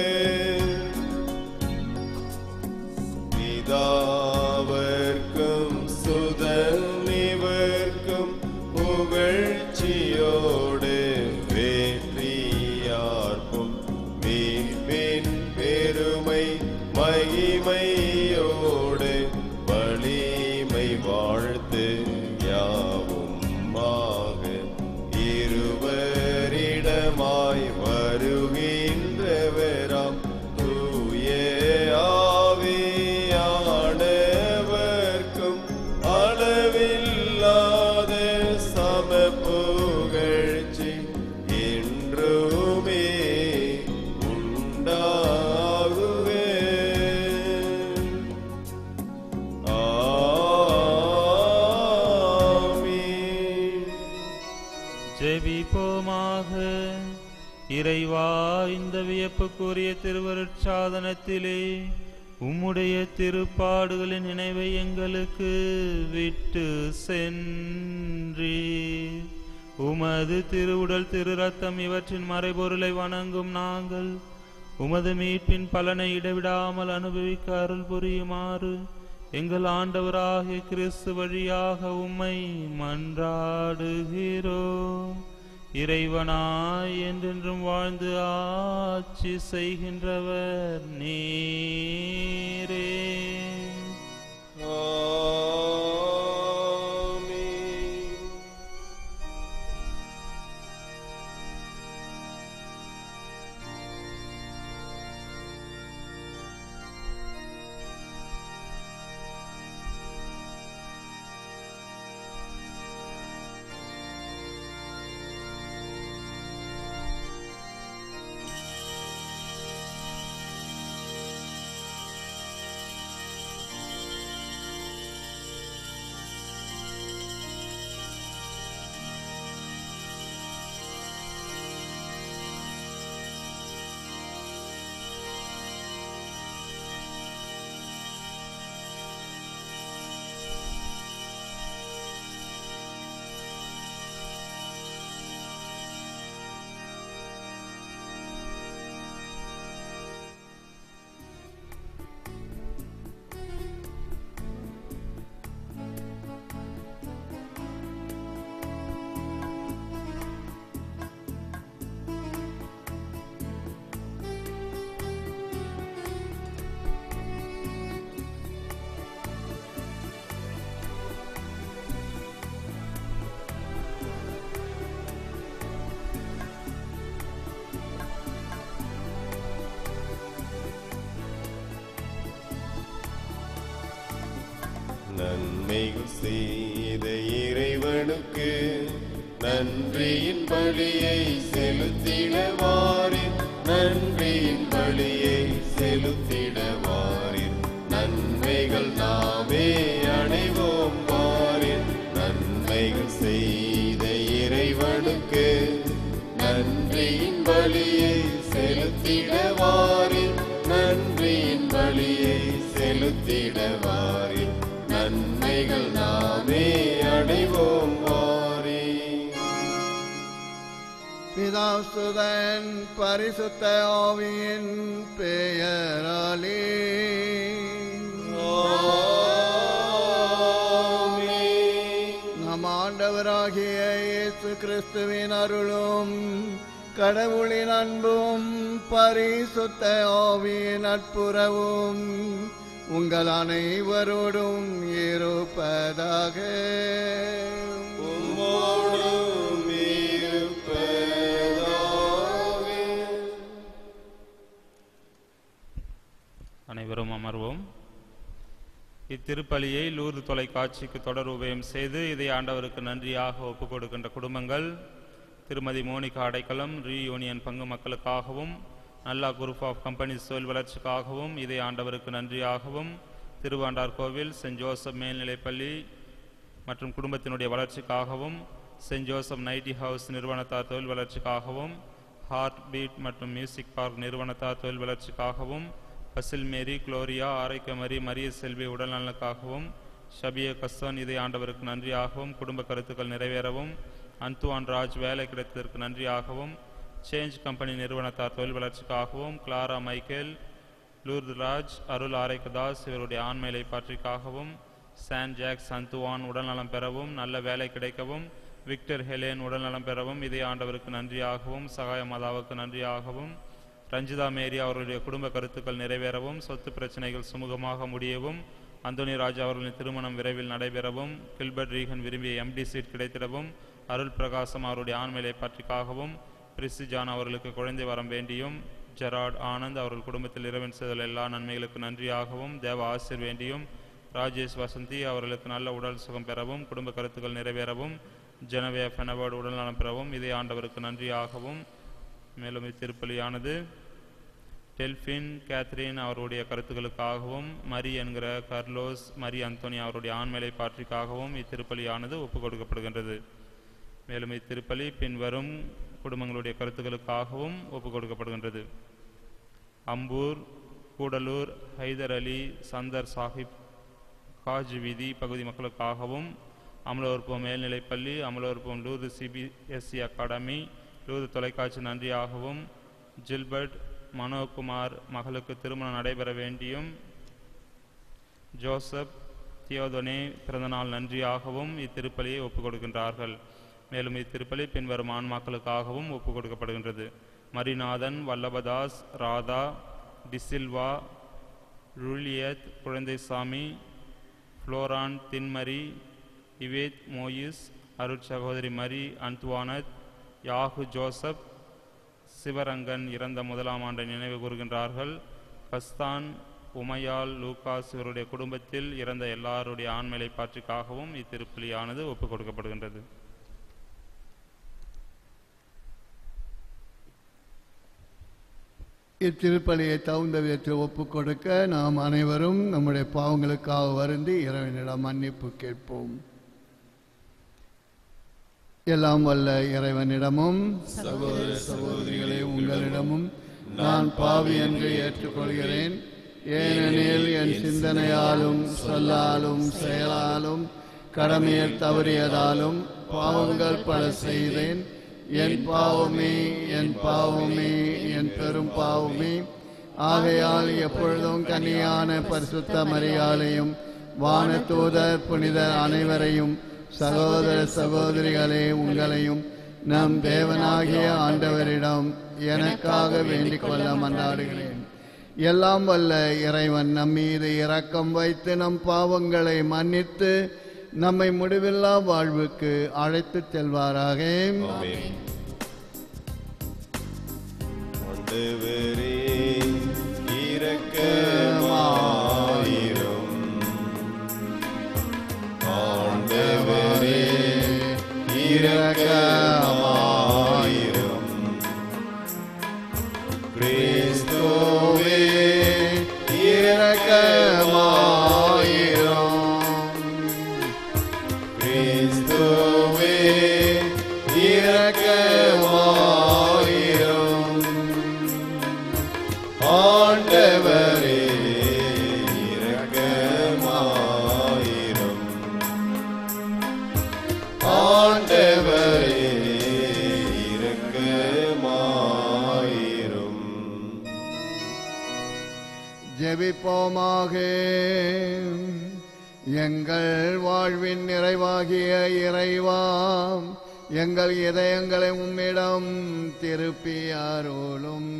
பிதாவர்க்கும் சுதனிவர்க்கும் புகழ்ச்சியோடு வேற்றியார்க்கும் மீட்பின் பெருமை மகிமையோடு வலிமை வாழ்த்து யாவும் ஆக இருவரிடமாய் வருகின்றவராம் தூய ஆவியானவர்க்கும் அளவில்லாத சம புகழ்ச்சி என்றுமே உண்டாகுக ஆமென் ஜெபிப்போம் ஜெபிப்போமாக இறைவா இந்த வியப்புக்குரிய திருவருட்சாதனத்திலே உம்முடைய திருப்பாடுகளின் நினைவை எங்களுக்கு விட்டு சென்றீர் உமது திருவுடல் திரு ரத்தம் இவற்றின் மறைபொருளை வணங்கும் நாங்கள் உமது மீட்பின் பலனை இடைவிடாமல் அனுபவிக்க அருள் புரியுமாறு எங்கள் ஆண்டவராகிய கிறிஸ்து வழியாக உம்மை மன்றாடுகிறோம் இறைவனாய் என்றென்றும் வாழ்ந்து ஆட்சி செய்கின்றவர் நீரே ஆமென். நன்மைகள் செய்த இறைவனுக்கு நன்றியின் பலியை செலுத்திடவாரின் நன்றியின் பலியை செலுத்திடவாரின் நன்மைகள் நாமே அடைவோம் வாரின் நன்மைகள் செய்த இறைவனுக்கு நன்றியின் பலியை செலுத்திடவாரின் நன்றியின் பலியை செலுத்திடவாரின் நன்மைகள் நாமே அடைவோம் வாரே பிதாசுதன் பரிசுத்த ஆவியின் பெயராலே நம் ஆண்டவராகிய இயேசு கிறிஸ்துவின் அருளும் கடவுளின் அன்பும் பரிசுத்த ஆவியின் நட்புறவும் உங்கள் அனைவரோடும் இருப்பதாக உம்மோடும் இருப்பதாக அனைவரும் அமர்வோம் இத்திருப்பலியை லூர்து தொலைக்காட்சிக்கு தொடர் உபயம் செய்து இதை ஆண்டவருக்கு நன்றியாக ஒப்புக் கொடுக்கின்ற குடும்பங்கள் திருமதி மோனிகா அடைக்கலம் ரீயூனியன் பங்கு மக்களுக்காகவும் நல்லா குரூப் ஆஃப் கம்பெனிஸ் தொழில் வளர்ச்சிக்காகவும் இதை ஆண்டவருக்கு நன்றியாகவும் திருவாண்டார் கோவில் சென்ட் ஜோசப் மேல்நிலைப்பள்ளி மற்றும் குடும்பத்தினுடைய வளர்ச்சிக்காகவும் சென்ட் ஜோசப் நைட்டி ஹவுஸ் நிறுவனத்தார் தொழில் வளர்ச்சிக்காகவும் ஹார்ட் பீட் மற்றும் மியூசிக் பார்க் நிறுவனத்தார் தொழில் வளர்ச்சிக்காகவும் பசில் மேரி குளோரியா ஆரைக்கமரி மரிய செல்வி உடல்நலனுக்காகவும் ஷபிய கஸ்தான் இதை ஆண்டவருக்கு நன்றியாகவும் குடும்ப கருத்துக்கள் நிறைவேறவும் அந்துவான் ராஜ் வேலை கிடைத்ததற்கு நன்றியாகவும் சேஞ்ச் கம்பெனி நிறுவனத்தார் தொழில் வளர்ச்சிக்காகவும் கிளாரா மைக்கேல் லூர்து ராஜ் அருள் ஆரைக்கதாஸ் இவருடைய ஆண்மையிலை பற்றிக்காகவும் சான் ஜாக் சந்துவான் உடல்நலம் பெறவும் நல்ல வேலை கிடைக்கவும் விக்டர் ஹெலேன் உடல்நலம் பெறவும் இதே ஆண்டவருக்கு நன்றியாகவும் சகாய மாதாவுக்கு நன்றியாகவும் ரஞ்சிதா மேரி அவர்களுடைய குடும்ப கருத்துக்கள் நிறைவேறவும் சொத்து பிரச்சனைகள் சுமூகமாக முடியவும் அந்தோனி ராஜா அவர்களின் திருமணம் விரைவில் நடைபெறவும் கில்பர்ட் ரீகன் விரும்பிய எம்டி சீட் கிடைத்திடவும் அருள் பிரகாசம் அவருடைய ஆண்மையை பற்றிக்காகவும் பிரிசி ஜான் அவர்களுக்கு குழந்தை வரம் வேண்டியும் ஜெராட் ஆனந்த் அவர்கள் குடும்பத்தில் இறைவன் செய்துள்ள எல்லா நன்மைகளுக்கு நன்றியாகவும் தேவ ஆசிர் வேண்டியும் ராஜேஷ் வசந்தி அவர்களுக்கு நல்ல உடல் சுகம் பெறவும் குடும்ப கருத்துக்கள் நிறைவேறவும் ஜெனவே ஃபெனவர்டு உடல் நலம் பெறவும் இதே ஆண்டவருக்கு நன்றியாகவும் மேலும் இத்திருப்பலியானது டெல்ஃபின் கேத்ரின் அவருடைய கருத்துக்களுக்காகவும் மரி என்கிற கர்லோஸ் மரி அந்தோனி அவருடைய ஆண்மையை பாற்றிக்காகவும் இத்திருப்பலியானது ஒப்புக் கொடுக்கப்படுகின்றது மேலும் இத்திருப்பலி பின்வரும் குடும்பங்களுடைய கருத்துக்களுக்காகவும் ஒப்புக் கொடுக்கப்படுகின்றது அம்பூர் கூடலூர் ஹைதர் அலி சந்தர் சாஹிப் காஜ் வீதி பகுதி மக்களுக்காகவும் அமலோற்பம் மேல்நிலைப்பள்ளி அமலோற்பம் லூது சிபிஎஸ்சி அகாடமி லூது தொலைக்காட்சி நன்றியாகவும் ஜில்பர்ட் மனோகுமார் மகளுக்கு திருமணம் நடைபெற வேண்டியும் ஜோசப் தியோதனே பிறந்தநாள் நன்றியாகவும் இத்திருப்பலியை ஒப்புக் கொடுக்கின்றார்கள் மேலும் இத்திருப்பலி பின்வரும் ஆன்மாக்களுக்காகவும் ஒப்புக் கொடுக்கப்படுகின்றது மரிநாதன் வல்லபதாஸ் ராதா டிசில்வா ருலியத் குழந்தைசாமி ஃப்ளோரான் தின்மரி இவேத் மோயிஸ் அருட் சகோதரி மரி அன்துவானத் யாகு ஜோசப் சிவரங்கன் இறந்த முதலாம் ஆண்டை நினைவு கூறுகின்றார்கள் கஸ்தான் உமையால் லூகாஸ் இவருடைய குடும்பத்தில் இறந்த எல்லாருடைய ஆண்மையை பாற்றிக்காகவும் இத்திருப்பலியானது ஒப்புக் கொடுக்கப்படுகின்றது இத்திருப்பலியை தகுந்த விதத்தில் ஒப்புக் கொடுக்க நாம் அனைவரும் நம்முடைய பாவங்களுக்காக வருந்தி இறைவனிடம் மன்னிப்பு கேட்போம் எல்லாம் வல்ல இறைவனிடமும் சகோதர சகோதரிகளே உங்களிடமும் நான் பாவி என்று ஏற்றுக்கொள்கிறேன் ஏனெனில் என் சிந்தனையாலும் சொல்லாலும் செயலாலும் கடமையில் தவறியதாலும் பாவங்கள் பல செய்தேன் என் பாவமே என் பாவமே என் பெரும் பாவமே ஆகையால் எப்பொழுதும் கன்னியான பரிசுத்த மரியாதையும் வானதூதர் புனிதர் அனைவரையும் சகோதர சகோதரிகளே உங்களையும் நம் தேவனாகிய ஆண்டவரிடம் எனக்காக வேண்டிக் கொள்ள மன்றாடுகிறேன் எல்லாம் வல்ல இறைவன் நம் மீது இரக்கம் வைத்து நம் பாவங்களை மன்னித்து நம்மை முடிவில்லா வாழ்வுக்கு அழைத்துச் செல்வாராக ஆமென். ஆண்டவரே இரக்கமாயிரும் ஆண்டவரே இரக்கமாயிரும் கிறிஸ்துவே இரக்கமாயிரும் கிறிஸ்துவே இரக்கமாயிரும் ஆண்டவரே இரக்கமாயிரும் ஆண்டவரே இரக்கமாயிரும் ஜெபிப்போமாக எங்கள் வாழ்வின் நிறைவாகிய இறைவா எங்கள் இதயங்களை உம்மிடம் திருப்பி அருளும்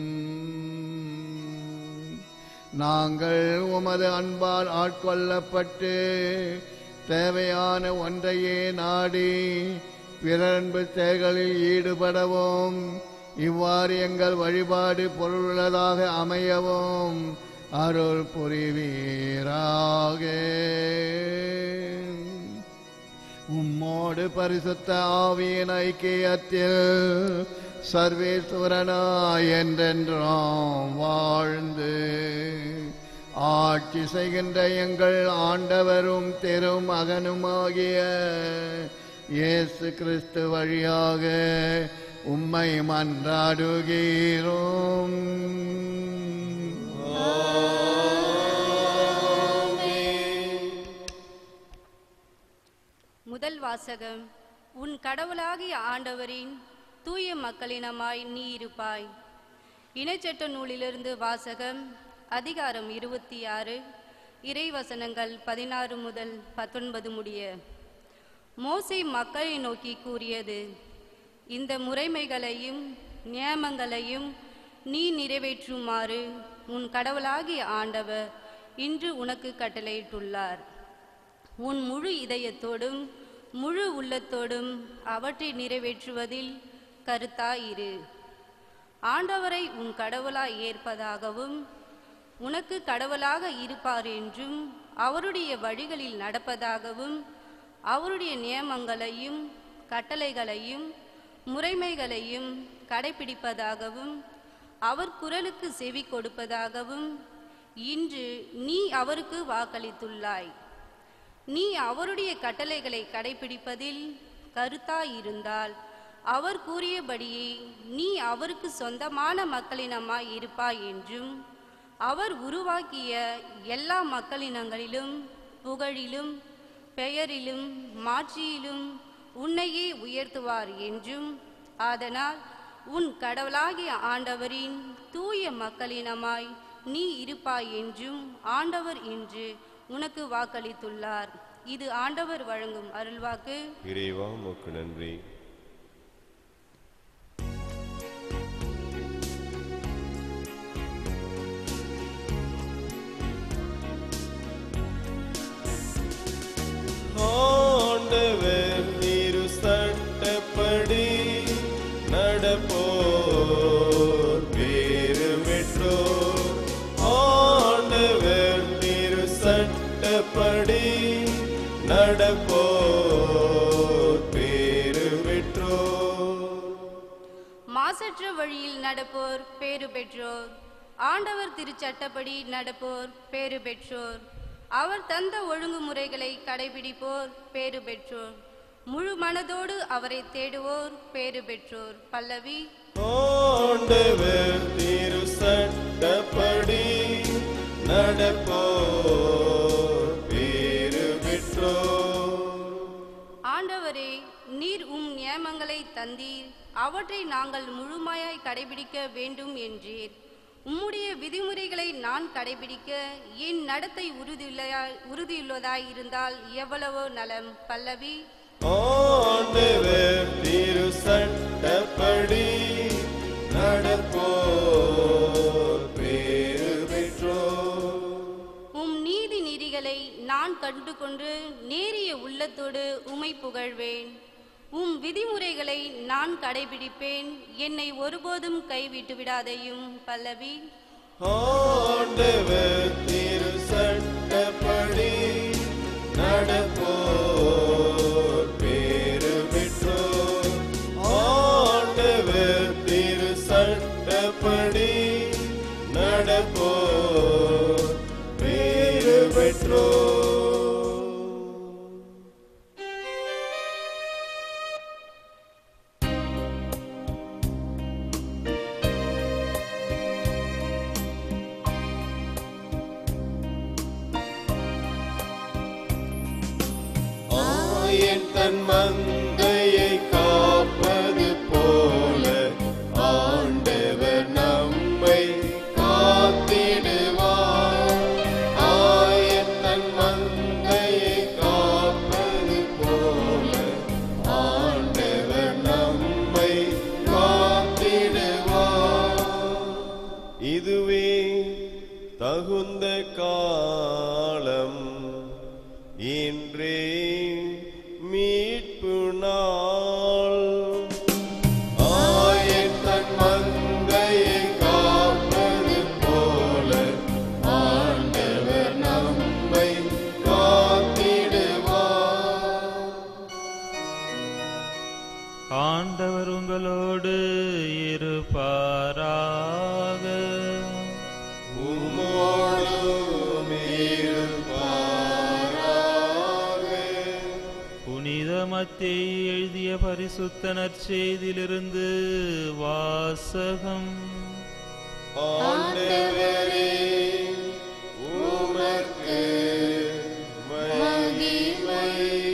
நாங்கள் உமது அன்பால் ஆட்கொள்ளப்பட்டு தேவையான ஒன்றையே நாடி பிறன்பு செயல்களில் ஈடுபடவும் இவ்வாறு எங்கள் வழிபாடு பொருளுள்ளதாக அமையவும் அருள் புரிவீராக உம்மோடு பரிசுத்த ஆவியின் ஐக்கியத்தில் சர்வேஸ்வரனாய் என்றென்றும் வாழ்ந்து ஆட்சி செய்கின்ற எங்கள் ஆண்டவரும் திருமகனுமாகிய இயேசு கிறிஸ்து வழியாக உம்மை மன்றாடுகிறோம் முதல் வாசகம் உன் கடவுளாகிய ஆண்டவரின் தூய மக்களினமாய் நீ இருப்பாய் இணைச்சட்ட நூலிலிருந்து வாசகம் அதிகாரம் இருபத்தி ஆறு இறைவசனங்கள் பதினாறு முதல் பத்தொன்பது முடிய மோசே மக்களை நோக்கி கூறியது இந்த முறைமைகளையும் நியமங்களையும் நீ நிறைவேற்றுமாறு உன் கடவுளாகிய ஆண்டவர் இன்று உனக்கு கட்டளையிட்டுள்ளார் உன் முழு இதயத்தோடும் முழு உள்ளத்தோடும் அவற்றை நிறைவேற்றுவதில் கருத்தாயிரு ஆண்டவரை உன் கடவுளாய் ஏற்பதாகவும் உனக்கு கடவுளாக இருப்பார் என்றும் அவருடைய வழிகளில் நடப்பதாகவும் அவருடைய நியமங்களையும் கட்டளைகளையும் முறைமைகளையும் கடைபிடிப்பதாகவும் அவர் குரலுக்கு செவி கொடுப்பதாகவும் இன்று நீ அவருக்கு வாக்களித்துள்ளாய் நீ அவருடைய கட்டளைகளை கடைபிடிப்பதில் கருத்தாயிருந்தால் அவர் கூறியபடியே நீ அவருக்கு சொந்தமான மக்களினமாய் இருப்பாய் என்றும் அவர் உருவாக்கிய எல்லா மக்களினங்களிலும் புகழிலும் பெயரிலும் மாட்சியிலும் உன்னையே உயர்த்துவார் என்றும் ஆதலால் உன் கடவுளாகிய ஆண்டவரின் தூய மக்களினமாய் நீ இருப்பாய் என்றும் ஆண்டவர் இன்று உனக்கு வாக்களித்துள்ளார் இது ஆண்டவர் வழங்கும் அருள்வாக்கு இறைவா உமக்கு நன்றி ஆண்டவர் திரு சட்டப்படி நடப்போர் பேரு பெற்றோர் ஆண்டவர் திரு சட்டப்படி நடப்போர் பேரு பெற்றோர் மாசற்ற வழியில் நடப்போர் பேறு பெற்றோர் ஆண்டவர் திருச்சட்டப்படி நடப்போர் பேறு பெற்றோர் அவர் தந்த ஒழுங்குமுறைகளை கடைபிடிப்போர் பேறு பெற்றோர் முழு மனதோடு அவரை தேடுவோர் பேறு பெற்றோர் பல்லவி ஆண்டவர் திரு சட்டப்படி நடப்போர் பேரு பெற்றோர் ஆண்டவரே நீர் உம் நியமங்களை தந்தீர் அவற்றை நாங்கள் முழுமையாய் கடைபிடிக்க வேண்டும் என்றீர் உம்முடைய விதிமுறைகளை நான் கடைபிடிக்க என் நடத்தை உறுதியுள்ளதாய் உறுதியுள்ளதாய் இருந்தால் எவ்வளவோ நலம் பல்லவி ஆண்டவர் திரு சட்டப்படி நடப்போர் பேரு பெற்றோர் உம் நீதி நெறிகளை நான் கண்டு கொண்டு நேரிய உள்ளத்தோடு உமை புகழ்வேன் உம் விதிமுறைகளை நான் கடைபிடிப்பேன் என்னை ஒருபோதும் கைவிட்டு விடாதையும் பல்லவி ஆண்டவர் திரு சட்டப்படி நடப்போர் பேரு பெற்றோர் ஆண்டவர் திரு சட்டப்படி நடப்போர் பேரு பெற்றோர் ஆயன் தன் மந்தையை காப்பது போல ஆண்டவர் நம்மை காத்திடுவார் ஆயன் தன் மந்தையை காப்பது போல ஆண்டவர் நம்மை காத்திடுவார் இதுவே தகுந்த காலம் இன்றே மீட்பு நாள் ஆயன் தன் மந்தையை காப்பது போல ஆண்டவர் நம்மை காத்திடுவார் ஆண்டவர் உங்களோடு இருப்பாராக உம்மோடும் இருப்பாராக. புனித மத்தேயு எழுதிய பரிசுத்த நற்செய்தியிலிருந்து வாசகம் ஆண்டவரே உமக்கு மகிமை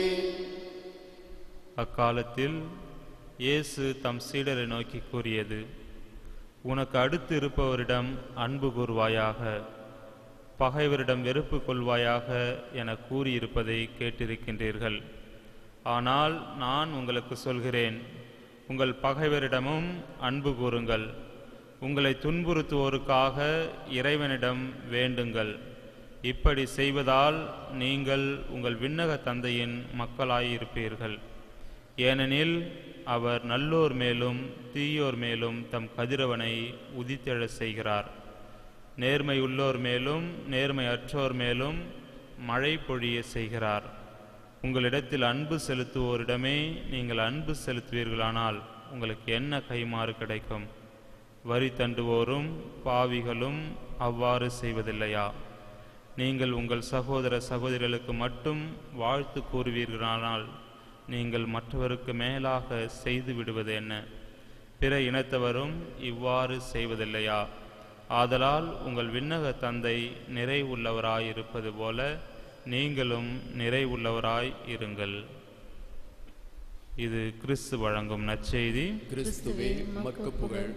அக்காலத்தில் இயேசு தம் சீடரை நோக்கி கூறியது உனக்கு அடுத்து இருப்பவரிடம் அன்பு கூர்வாயாக பகைவரிடம் வெறுப்பு கொள்வாயாக என கூறியிருப்பதை கேட்டிருக்கின்றீர்கள் ஆனால் நான் உங்களுக்கு சொல்கிறேன் உங்கள் பகைவரிடமும் அன்பு கூறுங்கள் உங்களை துன்புறுத்துவோருக்காக இறைவனிடம் வேண்டுங்கள் இப்படி செய்வதால் நீங்கள் உங்கள் விண்ணக தந்தையின் மக்களாயிருப்பீர்கள் ஏனெனில் அவர் நல்லோர் மேலும் தீயோர் மேலும் தம் கதிரவனை உதித்தெழச் செய்கிறார் நேர்மை உள்ளோர் மேலும் நேர்மை அற்றோர் மேலும் மழை பொழிய செய்கிறார் உங்களிடத்தில் அன்பு செலுத்துவோரிடமே நீங்கள் அன்பு செலுத்துவீர்களானால் உங்களுக்கு என்ன கைமாறு கிடைக்கும் வரி தண்டுவோரும் பாவிகளும் அவ்வாறு செய்வதில்லையா நீங்கள் உங்கள் சகோதர சகோதரிகளுக்கு மட்டும் வாழ்த்து கூறுவீர்களானால் நீங்கள் மற்றவருக்கு மேலாக செய்து விடுவது என்ன பிற இனத்தவரும் இவ்வாறு செய்வதில்லையா ஆதலால் உங்கள் விண்ணக தந்தை நிறைவுள்ளவராய் இருப்பது போல நீங்களும் நிறைவுள்ளவராய் இருங்கள் இது கிறிஸ்து வழங்கும் நற்செய்தி கிறிஸ்துவே மக்கு புகழ்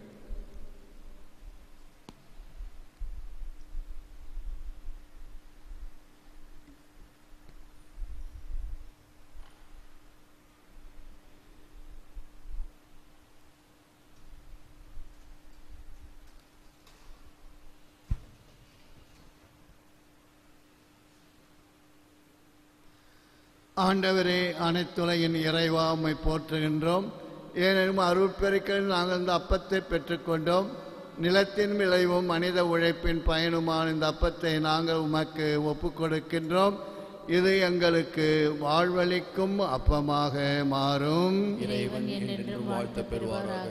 ஆண்டவரே அனைத்துலகின் இறைவா உம்மை போற்றுகின்றோம் ஏனெனும் அருட்பெருக்கில் நாங்கள் இந்த அப்பத்தை பெற்றுக்கொண்டோம் நிலத்தின் விளைவும் மனித உழைப்பின் பயனுமான இந்த அப்பத்தை நாங்கள் உமக்கு ஒப்புக் கொடுக்கின்றோம் இது எங்களுக்கு வாழ்வளிக்கும் அப்பமாக மாறும் இறைவன் என்றென்றும் வாழ்த்த பெறுவாராக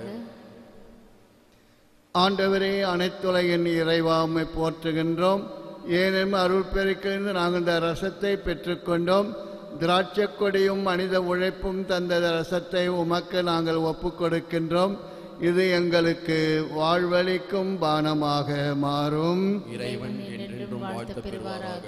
ஆண்டவரே அனைத்துலகின் இறைவா உம்மை போற்றுகின்றோம் ஏனெனும் அருள்பெருக்கிலிருந்து நாங்கள் இந்த ரசத்தை பெற்றுக்கொண்டோம் திராட்சைக் கொடியும் மனித உழைப்பும் தந்த ரசத்தை உமக்கு நாங்கள் ஒப்புக் கொடுக்கின்றோம் இது எங்களுக்கு வாழ்வளிக்கும் பானமாக மாறும் இறைவன் என்றென்றும் வாழ்த்த பெறுவாராக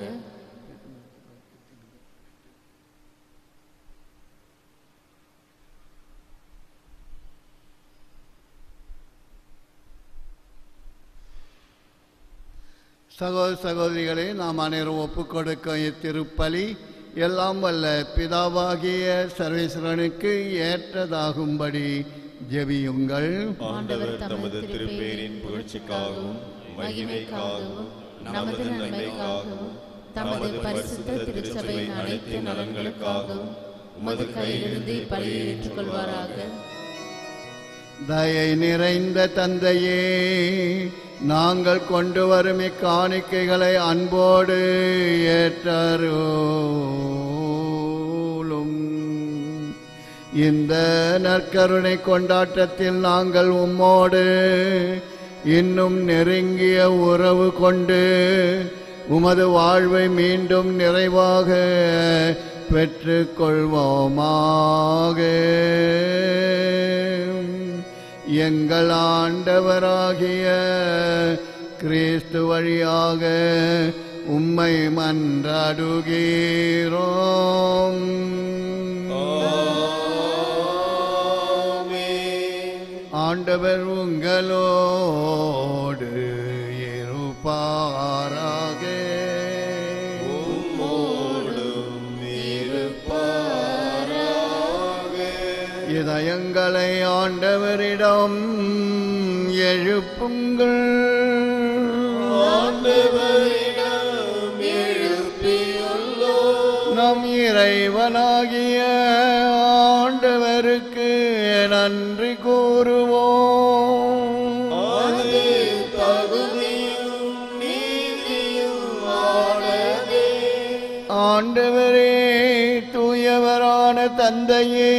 சகோதர சகோதரிகளே நாம் அனைவரும் ஒப்புக் கொடுக்கும் இத்திருப்பலி எல்லாம் வல்ல பிதாவாகிய சர்வேஸ்வரனுக்கு ஏற்றதாகும்படி ஜெபியுங்கள் ஆண்டவர் தமது திருப்பேரின் புகழ்ச்சிக்காகவும் மகிமைக்காகவும் நமது நன்மைக்காகவும் தமது பரிசுத்த திருச்சபையின் அனைத்து நலன்களுக்காகவும் உமது கையிலிருந்து பலியை ஏற்றுக்கொள்வாராக தயை நிறைந்த தந்தையே நாங்கள் கொண்டு வரும் இக்காணிக்கைகளை அன்போடு ஏற்றருளும் இந்த நற்கருணை கொண்டாட்டத்தில் நாங்கள் உம்மோடு இன்னும் நெருங்கிய உறவு கொண்டு உமது வாழ்வை மீண்டும் நிறைவாக பெற்றுக்கொள்வோமாக எங்கள் ஆண்டவராகிய கிறிஸ்து வழியாக உம்மை மன்றாடுகிறோம் ஆண்டவர் உங்களோடு இருப்பாராக இதயங்களை ஆண்டவரிடம் எழுப்புங்கள் நம் இறைவனாகிய ஆண்டவருக்கு நன்றி கூறுவோம் ஆண்டவரே தூயவரான தந்தையே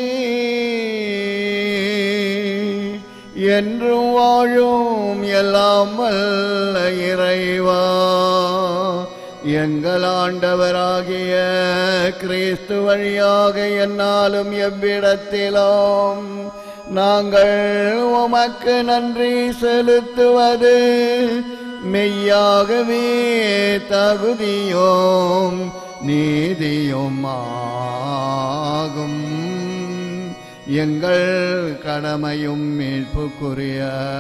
என்றும் வாழும் எல்லாம் வல்ல இறைவா எங்கள் ஆண்டவராகிய கிறிஸ்து வழியாக என்னாலும் எவ்விடத்திலும் நாங்கள் உமக்கு நன்றி செலுத்துவது மெய்யாகவே தகுதியோம் நீதியும் ஆகும் எங்கள் கடமையும் மீட்புக்குரிய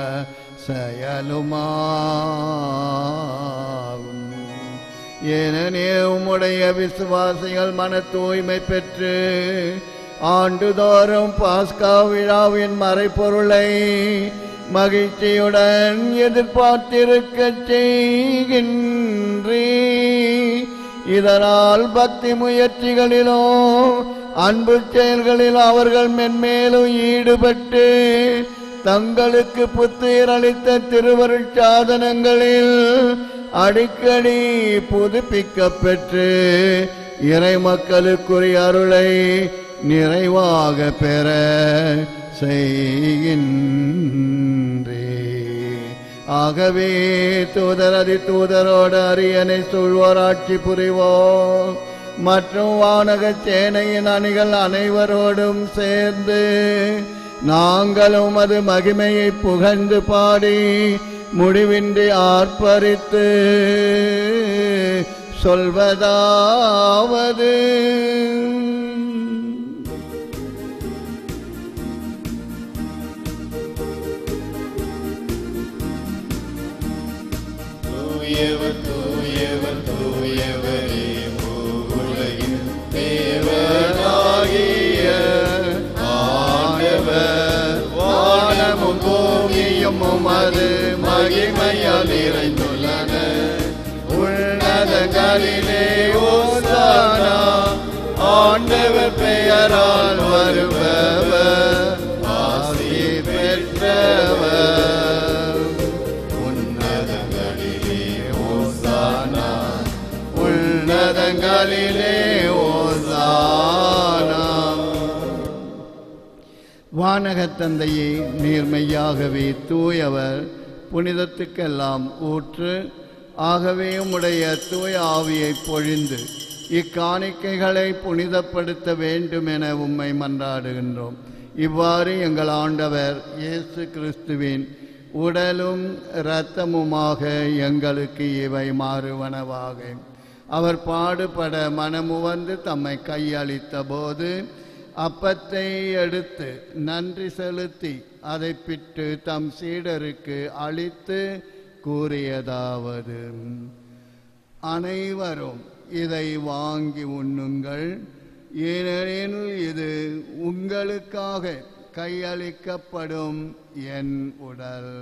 செயலுமாகும் ஏனெனே உம்முடைய விசுவாசிகள் மன தூய்மை பெற்று ஆண்டுதோறும் பாஸ்கா விழாவின் மறைப்பொருளை மகிழ்ச்சியுடன் எதிர்பார்த்திருக்கச் செய்கின்றீ இதனால் பக்தி முயற்சிகளிலும் அன்பு செயல்களில் அவர்கள் மென்மேலும் ஈடுபட்டு தங்களுக்கு புத்துயிர் அளித்த திருவருட் சாதனங்களில் அடிக்கடி புதுப்பிக்கப் பெற்று இறை மக்களுக்குரிய அருளை நிறைவாக பெற செய்கின்றே ஆகவே தூதர் அதி தூதரோடு அரியணை சூழ்வோர் ஆட்சி புரிவோம் மற்றும் வானக சேனையின் அணிகள் அனைவரோடும் சேர்ந்து நாங்களும் அது மகிமையை புகழ்ந்து பாடி முடிவின்றி ஆர்ப்பரித்து சொல்வதாவது தூயவர் தூயவர் தூயவரே உலகின் தேவனாகிய ஆண்டவர் வானமும் பூமியும் உமது மகிமையால் நிறைந்துள்ளன உன்னதங்களிலே ஓசானா ஆண்டவர் பெயரால் வருபவர் ஆசி பெற்றவர் உன்னதங்களிலே ஓசானா உன்னதங்களிலே ஓசானா வானகத் தந்தையே நீர்மையாகவே தூயவர் புனிதத்துக்கெல்லாம் ஊற்று ஆகவே உம்முடைய தூய ஆவியை பொழிந்து இக்காணிக்கைகளை புனிதப்படுத்த வேண்டும் என உம்மை மன்றாடுகின்றோம் இவ்வாறு எங்கள் ஆண்டவர் இயேசு கிறிஸ்துவின் உடலும் இரத்தமுமாக எங்களுக்கு இவை மாறுவனவாக அவர் பாடுபட மனமுவந்து தம்மை கையளித்த போது அப்பத்தை எடுத்து நன்றி செலுத்தி அதை பிட்டு தம் சீடருக்கு அளித்து கூறியதாவது அனைவரும் இதை வாங்கி உண்ணுங்கள் ஏனெனில் இது உங்களுக்காக கையளிக்கப்படும் என் உடல்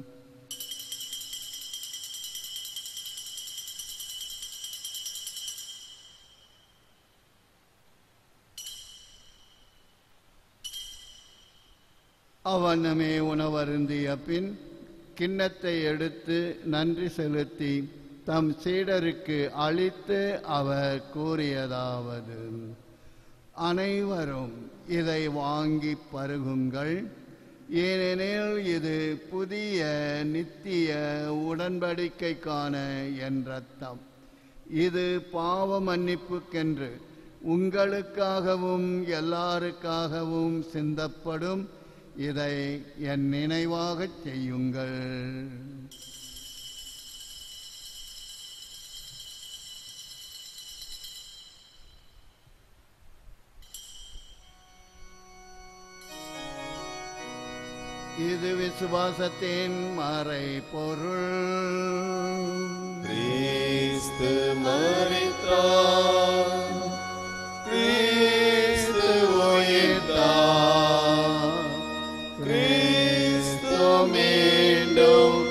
அவனமே உணவருந்திய பின் கிண்ணத்தை எடுத்து நன்றி செலுத்தி தம் சீடருக்கு அளித்து அவர் கூறியதாவது அனைவரும் இதை வாங்கி பருகுங்கள் ஏனெனில் இது புதிய நித்திய உடன்படிக்கைக்கான என் ரத்தம் இது பாவ மன்னிப்புக்கென்று உங்களுக்காகவும் எல்லாருக்காகவும் சிந்தப்படும் இதை என் நினைவாகச் செய்யுங்கள் இது விசுவாசத்தின் மறை பொருள் கிறிஸ்து மரித்தார் கிறிஸ்து உயிர்த்தார் கிறிஸ்து மீண்டும்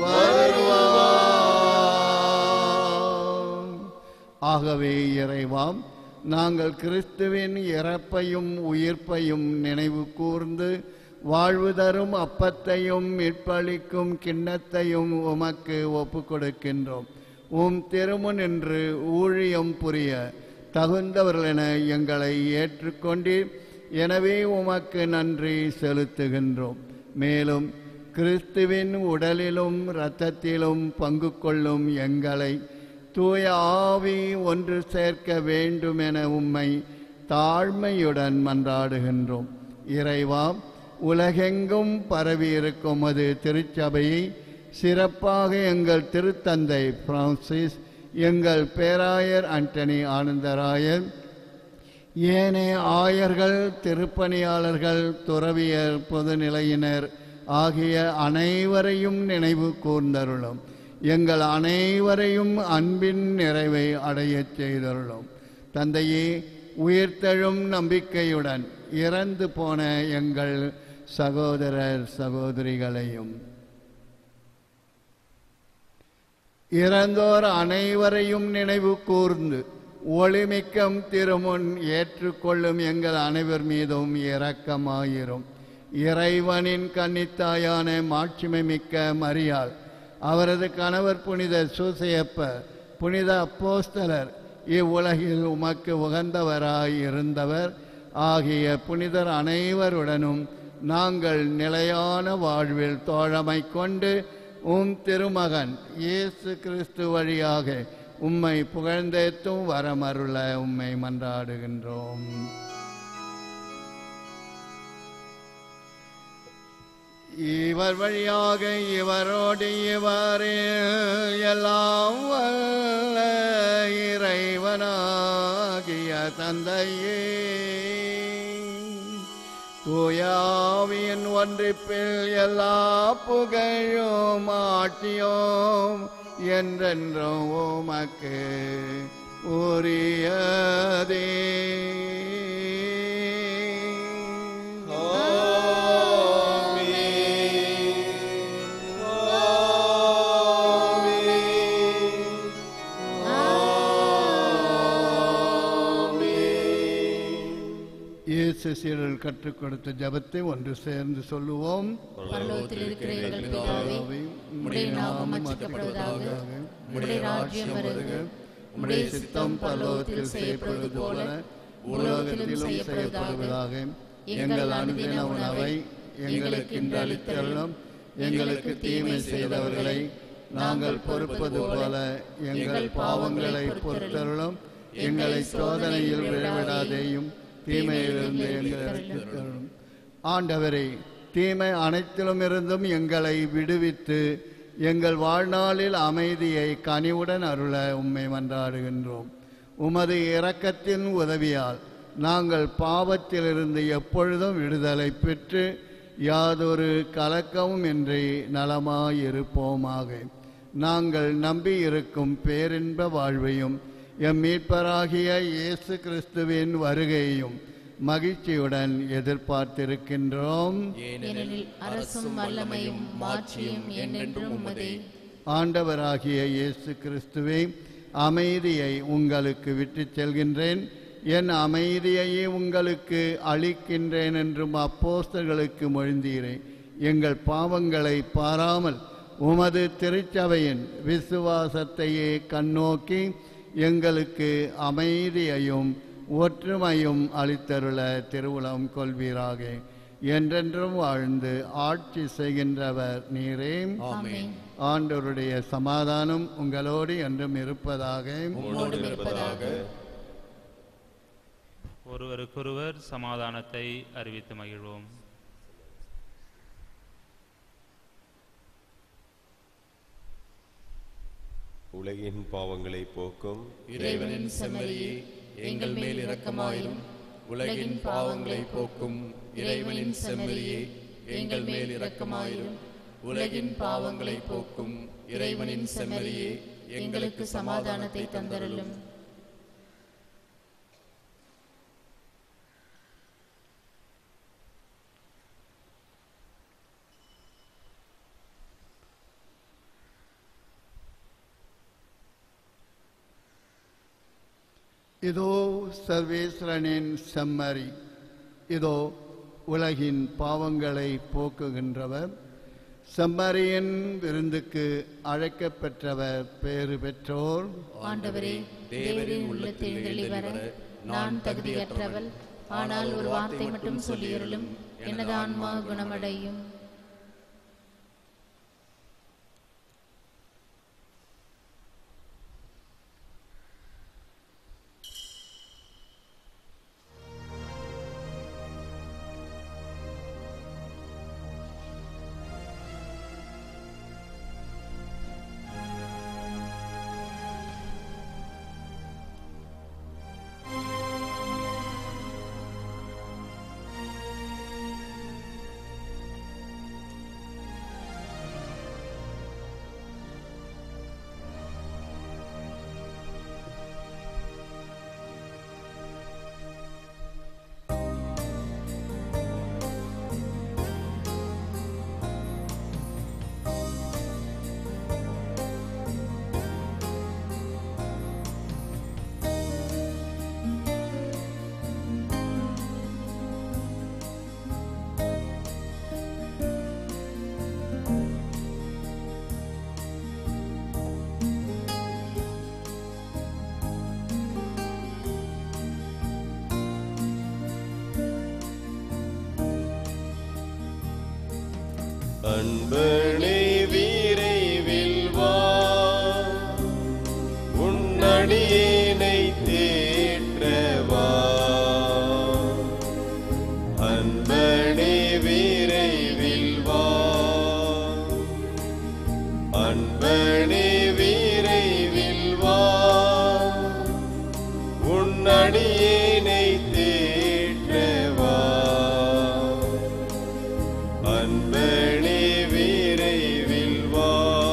வருவார் ஆகவே இறைவாம் நாங்கள் கிறிஸ்துவின் இறப்பையும் உயிர்ப்பையும் நினைவு கூர்ந்து வாழ்வு தரும் அப்பத்தையும் மீட்பளிக்கும் கிண்ணத்தையும் உமக்கு ஒப்புக் கொடுக்கின்றோம் உம் திருமுன் என்று ஊழியம் புரிய தகுந்தவர்கள் என எங்களை ஏற்றுக்கொண்டீர் எனவே உமக்கு நன்றி செலுத்துகின்றோம் மேலும் கிறிஸ்துவின் உடலிலும் இரத்தத்திலும் பங்கு கொள்ளும் எங்களை தூய ஆவி ஒன்று சேர்க்க வேண்டும் என உம்மை தாழ்மையுடன் மன்றாடுகின்றோம் இறைவா உலகெங்கும் பரவியிருக்கும் அது திருச்சபையை சிறப்பாக எங்கள் திருத்தந்தை பிரான்சிஸ் எங்கள் பேராயர் ஆண்டனி ஆனந்தராயர் ஏனைய ஆயர்கள் திருப்பணியாளர்கள் துறவியர் பொதுநிலையினர் ஆகிய அனைவரையும் நினைவு கூர்ந்தருளும் எங்கள் அனைவரையும் அன்பின் நிறைவை அடையச் செய்தருளும் தந்தையே உயிர்த்தெழும் நம்பிக்கையுடன் இறந்து போன எங்கள் சகோதரர் சகோதரிகளையும் இறந்தோர் அனைவரையும் நினைவு கூர்ந்து ஒளிமிக்கம் திருமுன் ஏற்றுக்கொள்ளும் எங்கள் அனைவர் மீதும் இரக்கமாயிரும் இறைவனின் கன்னித்தாயான மாட்சிமை மிக்க மரியாள் அவரது கணவர் புனித சூசையப்ப புனித அப்போஸ்தலர் இவ்வுலகில் உமக்கு உகந்தவராய் இருந்தவர் ஆகிய புனிதர் அனைவருடனும் நாங்கள் நிலையான வாழ்வில் தோழமை கொண்டு உம் திருமகன் இயேசு கிறிஸ்து வழியாக உம்மை புகழ்ந்தேத்தும் வரமருள உம்மை மன்றாடுகின்றோம் இவர் வழியாக இவரோடு இவரே எல்லாம் வல்ல இறைவனாகிய தந்தையே தூயாவியின் ஒன்றிப்பில் எல்லா புகழும் ஆட்சியும் என்றென்றும் உமக்கு உரியதே இயேசு சீடர்கள் கற்றுக் கொடுத்த ஜபத்தை ஒன்று சேர்ந்து சொல்லுவோம் பரலோகத்தில் இருக்கிற எங்கள் பிதாவே உம்முடைய நாமம் மச்சிக்கப்படுவதாக உம்முடைய ராஜ்யம் வருக உம்முடைய சித்தம் பரலோகத்தில் செய்யப்படுவது போல உலகத்திலும் செய்யப்படுவதாக எங்கள் அனுதின உணவை எங்களுக்கு இன்று அளித்தருளும் எங்களுக்கு தீமை செய்தவர்களை நாங்கள் பொறுப்பது போல எங்கள் பாவங்களை பொறுத்தருளும் எங்களை சோதனையில் விழவிடாதேயும் தீமையிலிருந்து எங்களை ரட்சித்தருளும் ஆண்டவரே தீமை அனைத்திலும் இருந்தும் எங்களை விடுவித்து எங்கள் வாழ்நாளில் அமைதியை கனிவுடன் அருள உம்மை மன்றாடுகின்றோம் உமது இரக்கத்தின் உதவியால் நாங்கள் பாவத்திலிருந்து எப்பொழுதும் விடுதலை பெற்று யாதொரு கலக்கமும் இன்றி நலமாயிருப்போமாக நாங்கள் நம்பியிருக்கும் பேரின்ப வாழ்வையும் எம் மீட்பராகிய இயேசு கிறிஸ்துவின் வருகையையும் மகிழ்ச்சியுடன் எதிர்பார்த்திருக்கின்றோம் ஏனெனில் அரசும் வல்லமையும் மாட்சியும் என்றென்றும் உமதே ஆண்டவராகிய இயேசு கிறிஸ்துவே அமைதியை உங்களுக்கு விட்டுச் செல்கின்றேன் என் அமைதியையே உங்களுக்கு அளிக்கின்றேன் என்றும் அப்போஸ்தலர்களுக்கு மொழிந்தீரே எங்கள் பாவங்களை பாராமல் உமது திருச்சபையின் விசுவாசத்தையே கண்ணோக்கி எங்களுக்கு அமைதியையும் ஒற்றுமையும் அளித்தருள திருவுளம் கொள்வீராக என்றென்றும் வாழ்ந்து ஆட்சி செய்கின்றவர் நீரே ஆமென் ஆண்டவருடைய சமாதானம் உங்களோடு என்றும் இருப்பதாக உம்மோடும் இருப்பதாக ஒருவருக்கொருவர் சமாதானத்தை அறிவித்து மகிழ்வோம் உலகின் பாவங்களை போக்கும் இறைவனின் செம்மறியே எங்கள் மேல் இரக்கமாயிரும் உலகின் பாவங்களை போக்கும் இறைவனின் செம்மறியே எங்கள் மேல் இரக்கமாயிரும் உலகின் பாவங்களை போக்கும் இறைவனின் செம்மறியே எங்களுக்கு சமாதானத்தை தந்தருளும் இதோ சர்வேஸ்வரனின் செம்மறி இதோ உலகின் பாவங்களை போக்குகின்றவர் செம்மறியின் விருந்துக்கு அழைக்கப் பெற்றவர் பேறு பெற்றோர் ஆண்டவரே தேவரின் உள்ளத்தில் வெளிவர நான் தகுதியற்றவள் ஆனால் ஒரு வார்த்தை மட்டும் சொல்லியருளும் எனது ஆன்மா குணமடையும் அன்பனே விரைவில் வா உன் அன்பனே விரைவில் வா உன்னடியேனை தேற்றவா அன்பனே விரைவில் வா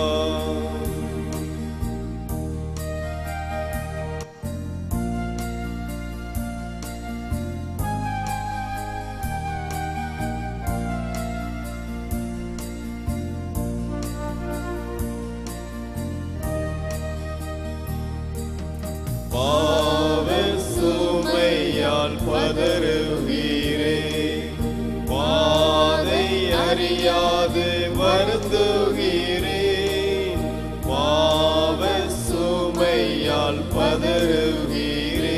பாவ சுமையால் பதறுவீரே பாதை அறியாது வருந்துகிறேன் பாவ சுமையால் பதறுவீரே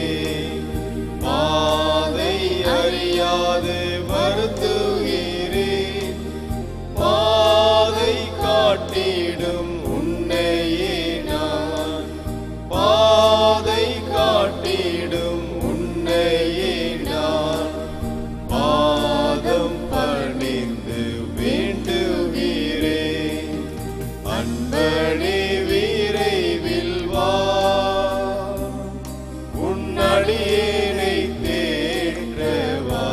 பாதை அறியாது வருந்துகிறேன் பாதை காட்டிடும் உன்னையே நான் பாதை காட்டிடும் உன்னையே நான் பாதம் பணிந்து வேண்டுகிறேன் அன்பனே விரைவில் வா உன்னடியேனை தேற்றவா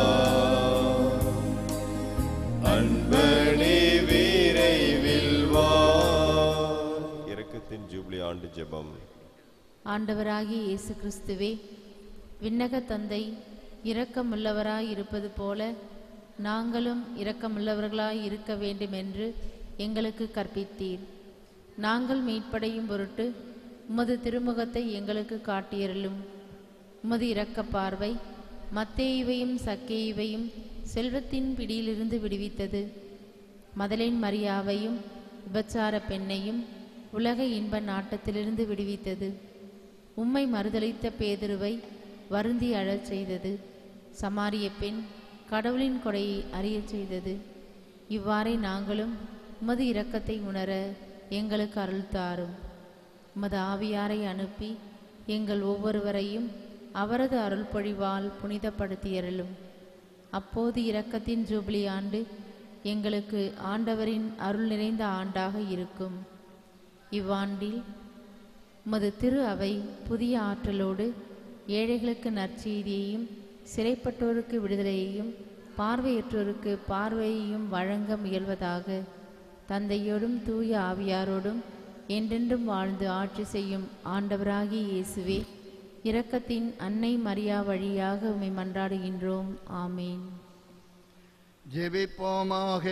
அன்பனே விரைவில் வா இரக்கத்தின் ஜூப்ளி ஆண்டு ஜெபம் ஆண்டவராகிய இயேசு கிறிஸ்துவே விண்ணக தந்தை இரக்கமுள்ளவராய் இருப்பது போல நாங்களும் இரக்கமுள்ளவர்களாய் இருக்க வேண்டும் என்று எங்களுக்கு கற்பித்தீர் நாங்கள் மீட்படையும் பொருட்டு உமது திருமுகத்தை எங்களுக்கு காட்டியருளும் உமது இரக்க பார்வை மத்தேயுவையும் சக்கேயுவையும் செல்வத்தின் பிடியிலிருந்து விடுவித்தது மதலேன் மரியாவையும் விபச்சார பெண்ணையும் உலக இன்ப நாட்டத்திலிருந்து விடுவித்தது உம்மை மறுதலித்த பேதுருவை வருந்தி அழச் செய்தது சமாரிய பெண் கடவுளின் கொடையை அறியச் செய்தது இவ்வாறே நாங்களும் உமது இரக்கத்தை உணர எங்களுக்கு அருள் தாரும் உமது ஆவியாரை அனுப்பி எங்கள் ஒவ்வொருவரையும் அவரது அருள் பொழிவால் புனிதப்படுத்தியருளும் அப்போது இரக்கத்தின் ஜூபிலி ஆண்டு எங்களுக்கு ஆண்டவரின் அருள் நிறைந்த ஆண்டாக இருக்கும் இவ்வாண்டில் உமது திரு அவை புதிய ஆற்றலோடு ஏழைகளுக்கு நற்செய்தியையும் சிறைப்பட்டோருக்கு விடுதலையையும் பார்வையற்றோருக்கு பார்வையையும் வழங்க முயல்வதாக தந்தையோடும் தூய ஆவியாரோடும் என்றென்றும் வாழ்ந்து ஆட்சி செய்யும் ஆண்டவராகிய இயேசுவே இரக்கத்தின் அன்னை மரியா வழியாக உம்மை மன்றாடுகின்றோம் ஆமேன் ஜெபிப்போமாக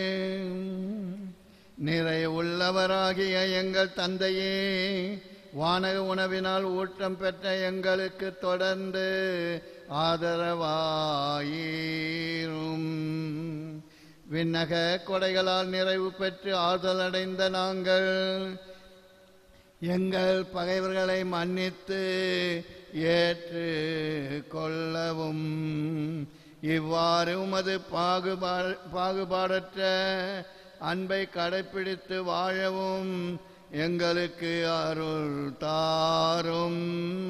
நிறைய உள்ளவராகிய எங்கள் தந்தையே வானக உணவினால் ஊட்டம் பெற்ற எங்களுக்கு தொடர்ந்து ஆதரவாயிரும் விண்ணக கொடைகளால் நிறைவு பெற்று ஆதலடைந்த நாங்கள் எங்கள் பகைவர்களை மன்னித்து ஏற்று கொள்ளவும் இவ்வாறு உமது பாகுபா பாகுபாடற்ற அன்பை கடைப்பிடித்து வாழவும் எங்களுக்கு அருள் தாரும்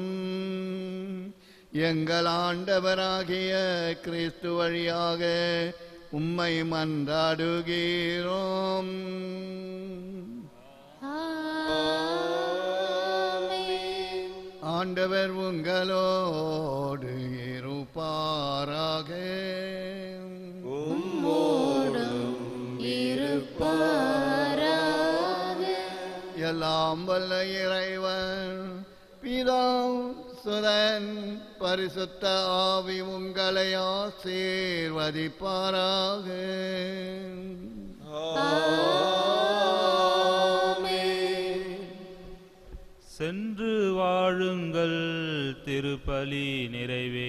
எங்கள் ஆண்டவராகிய கிறிஸ்து வழியாக உம்மை மன்றாடுகிறோம் ஆண்டவர் உங்களோடு இருப்பாராக எல்லாம் வல்ல இறைவன் பிதா சுதன் பரிசுத்த ஆவி உங்களை ஆசீர்வதிப்பாராக சென்று வாழுங்கள் திருப்பலி நிறைவே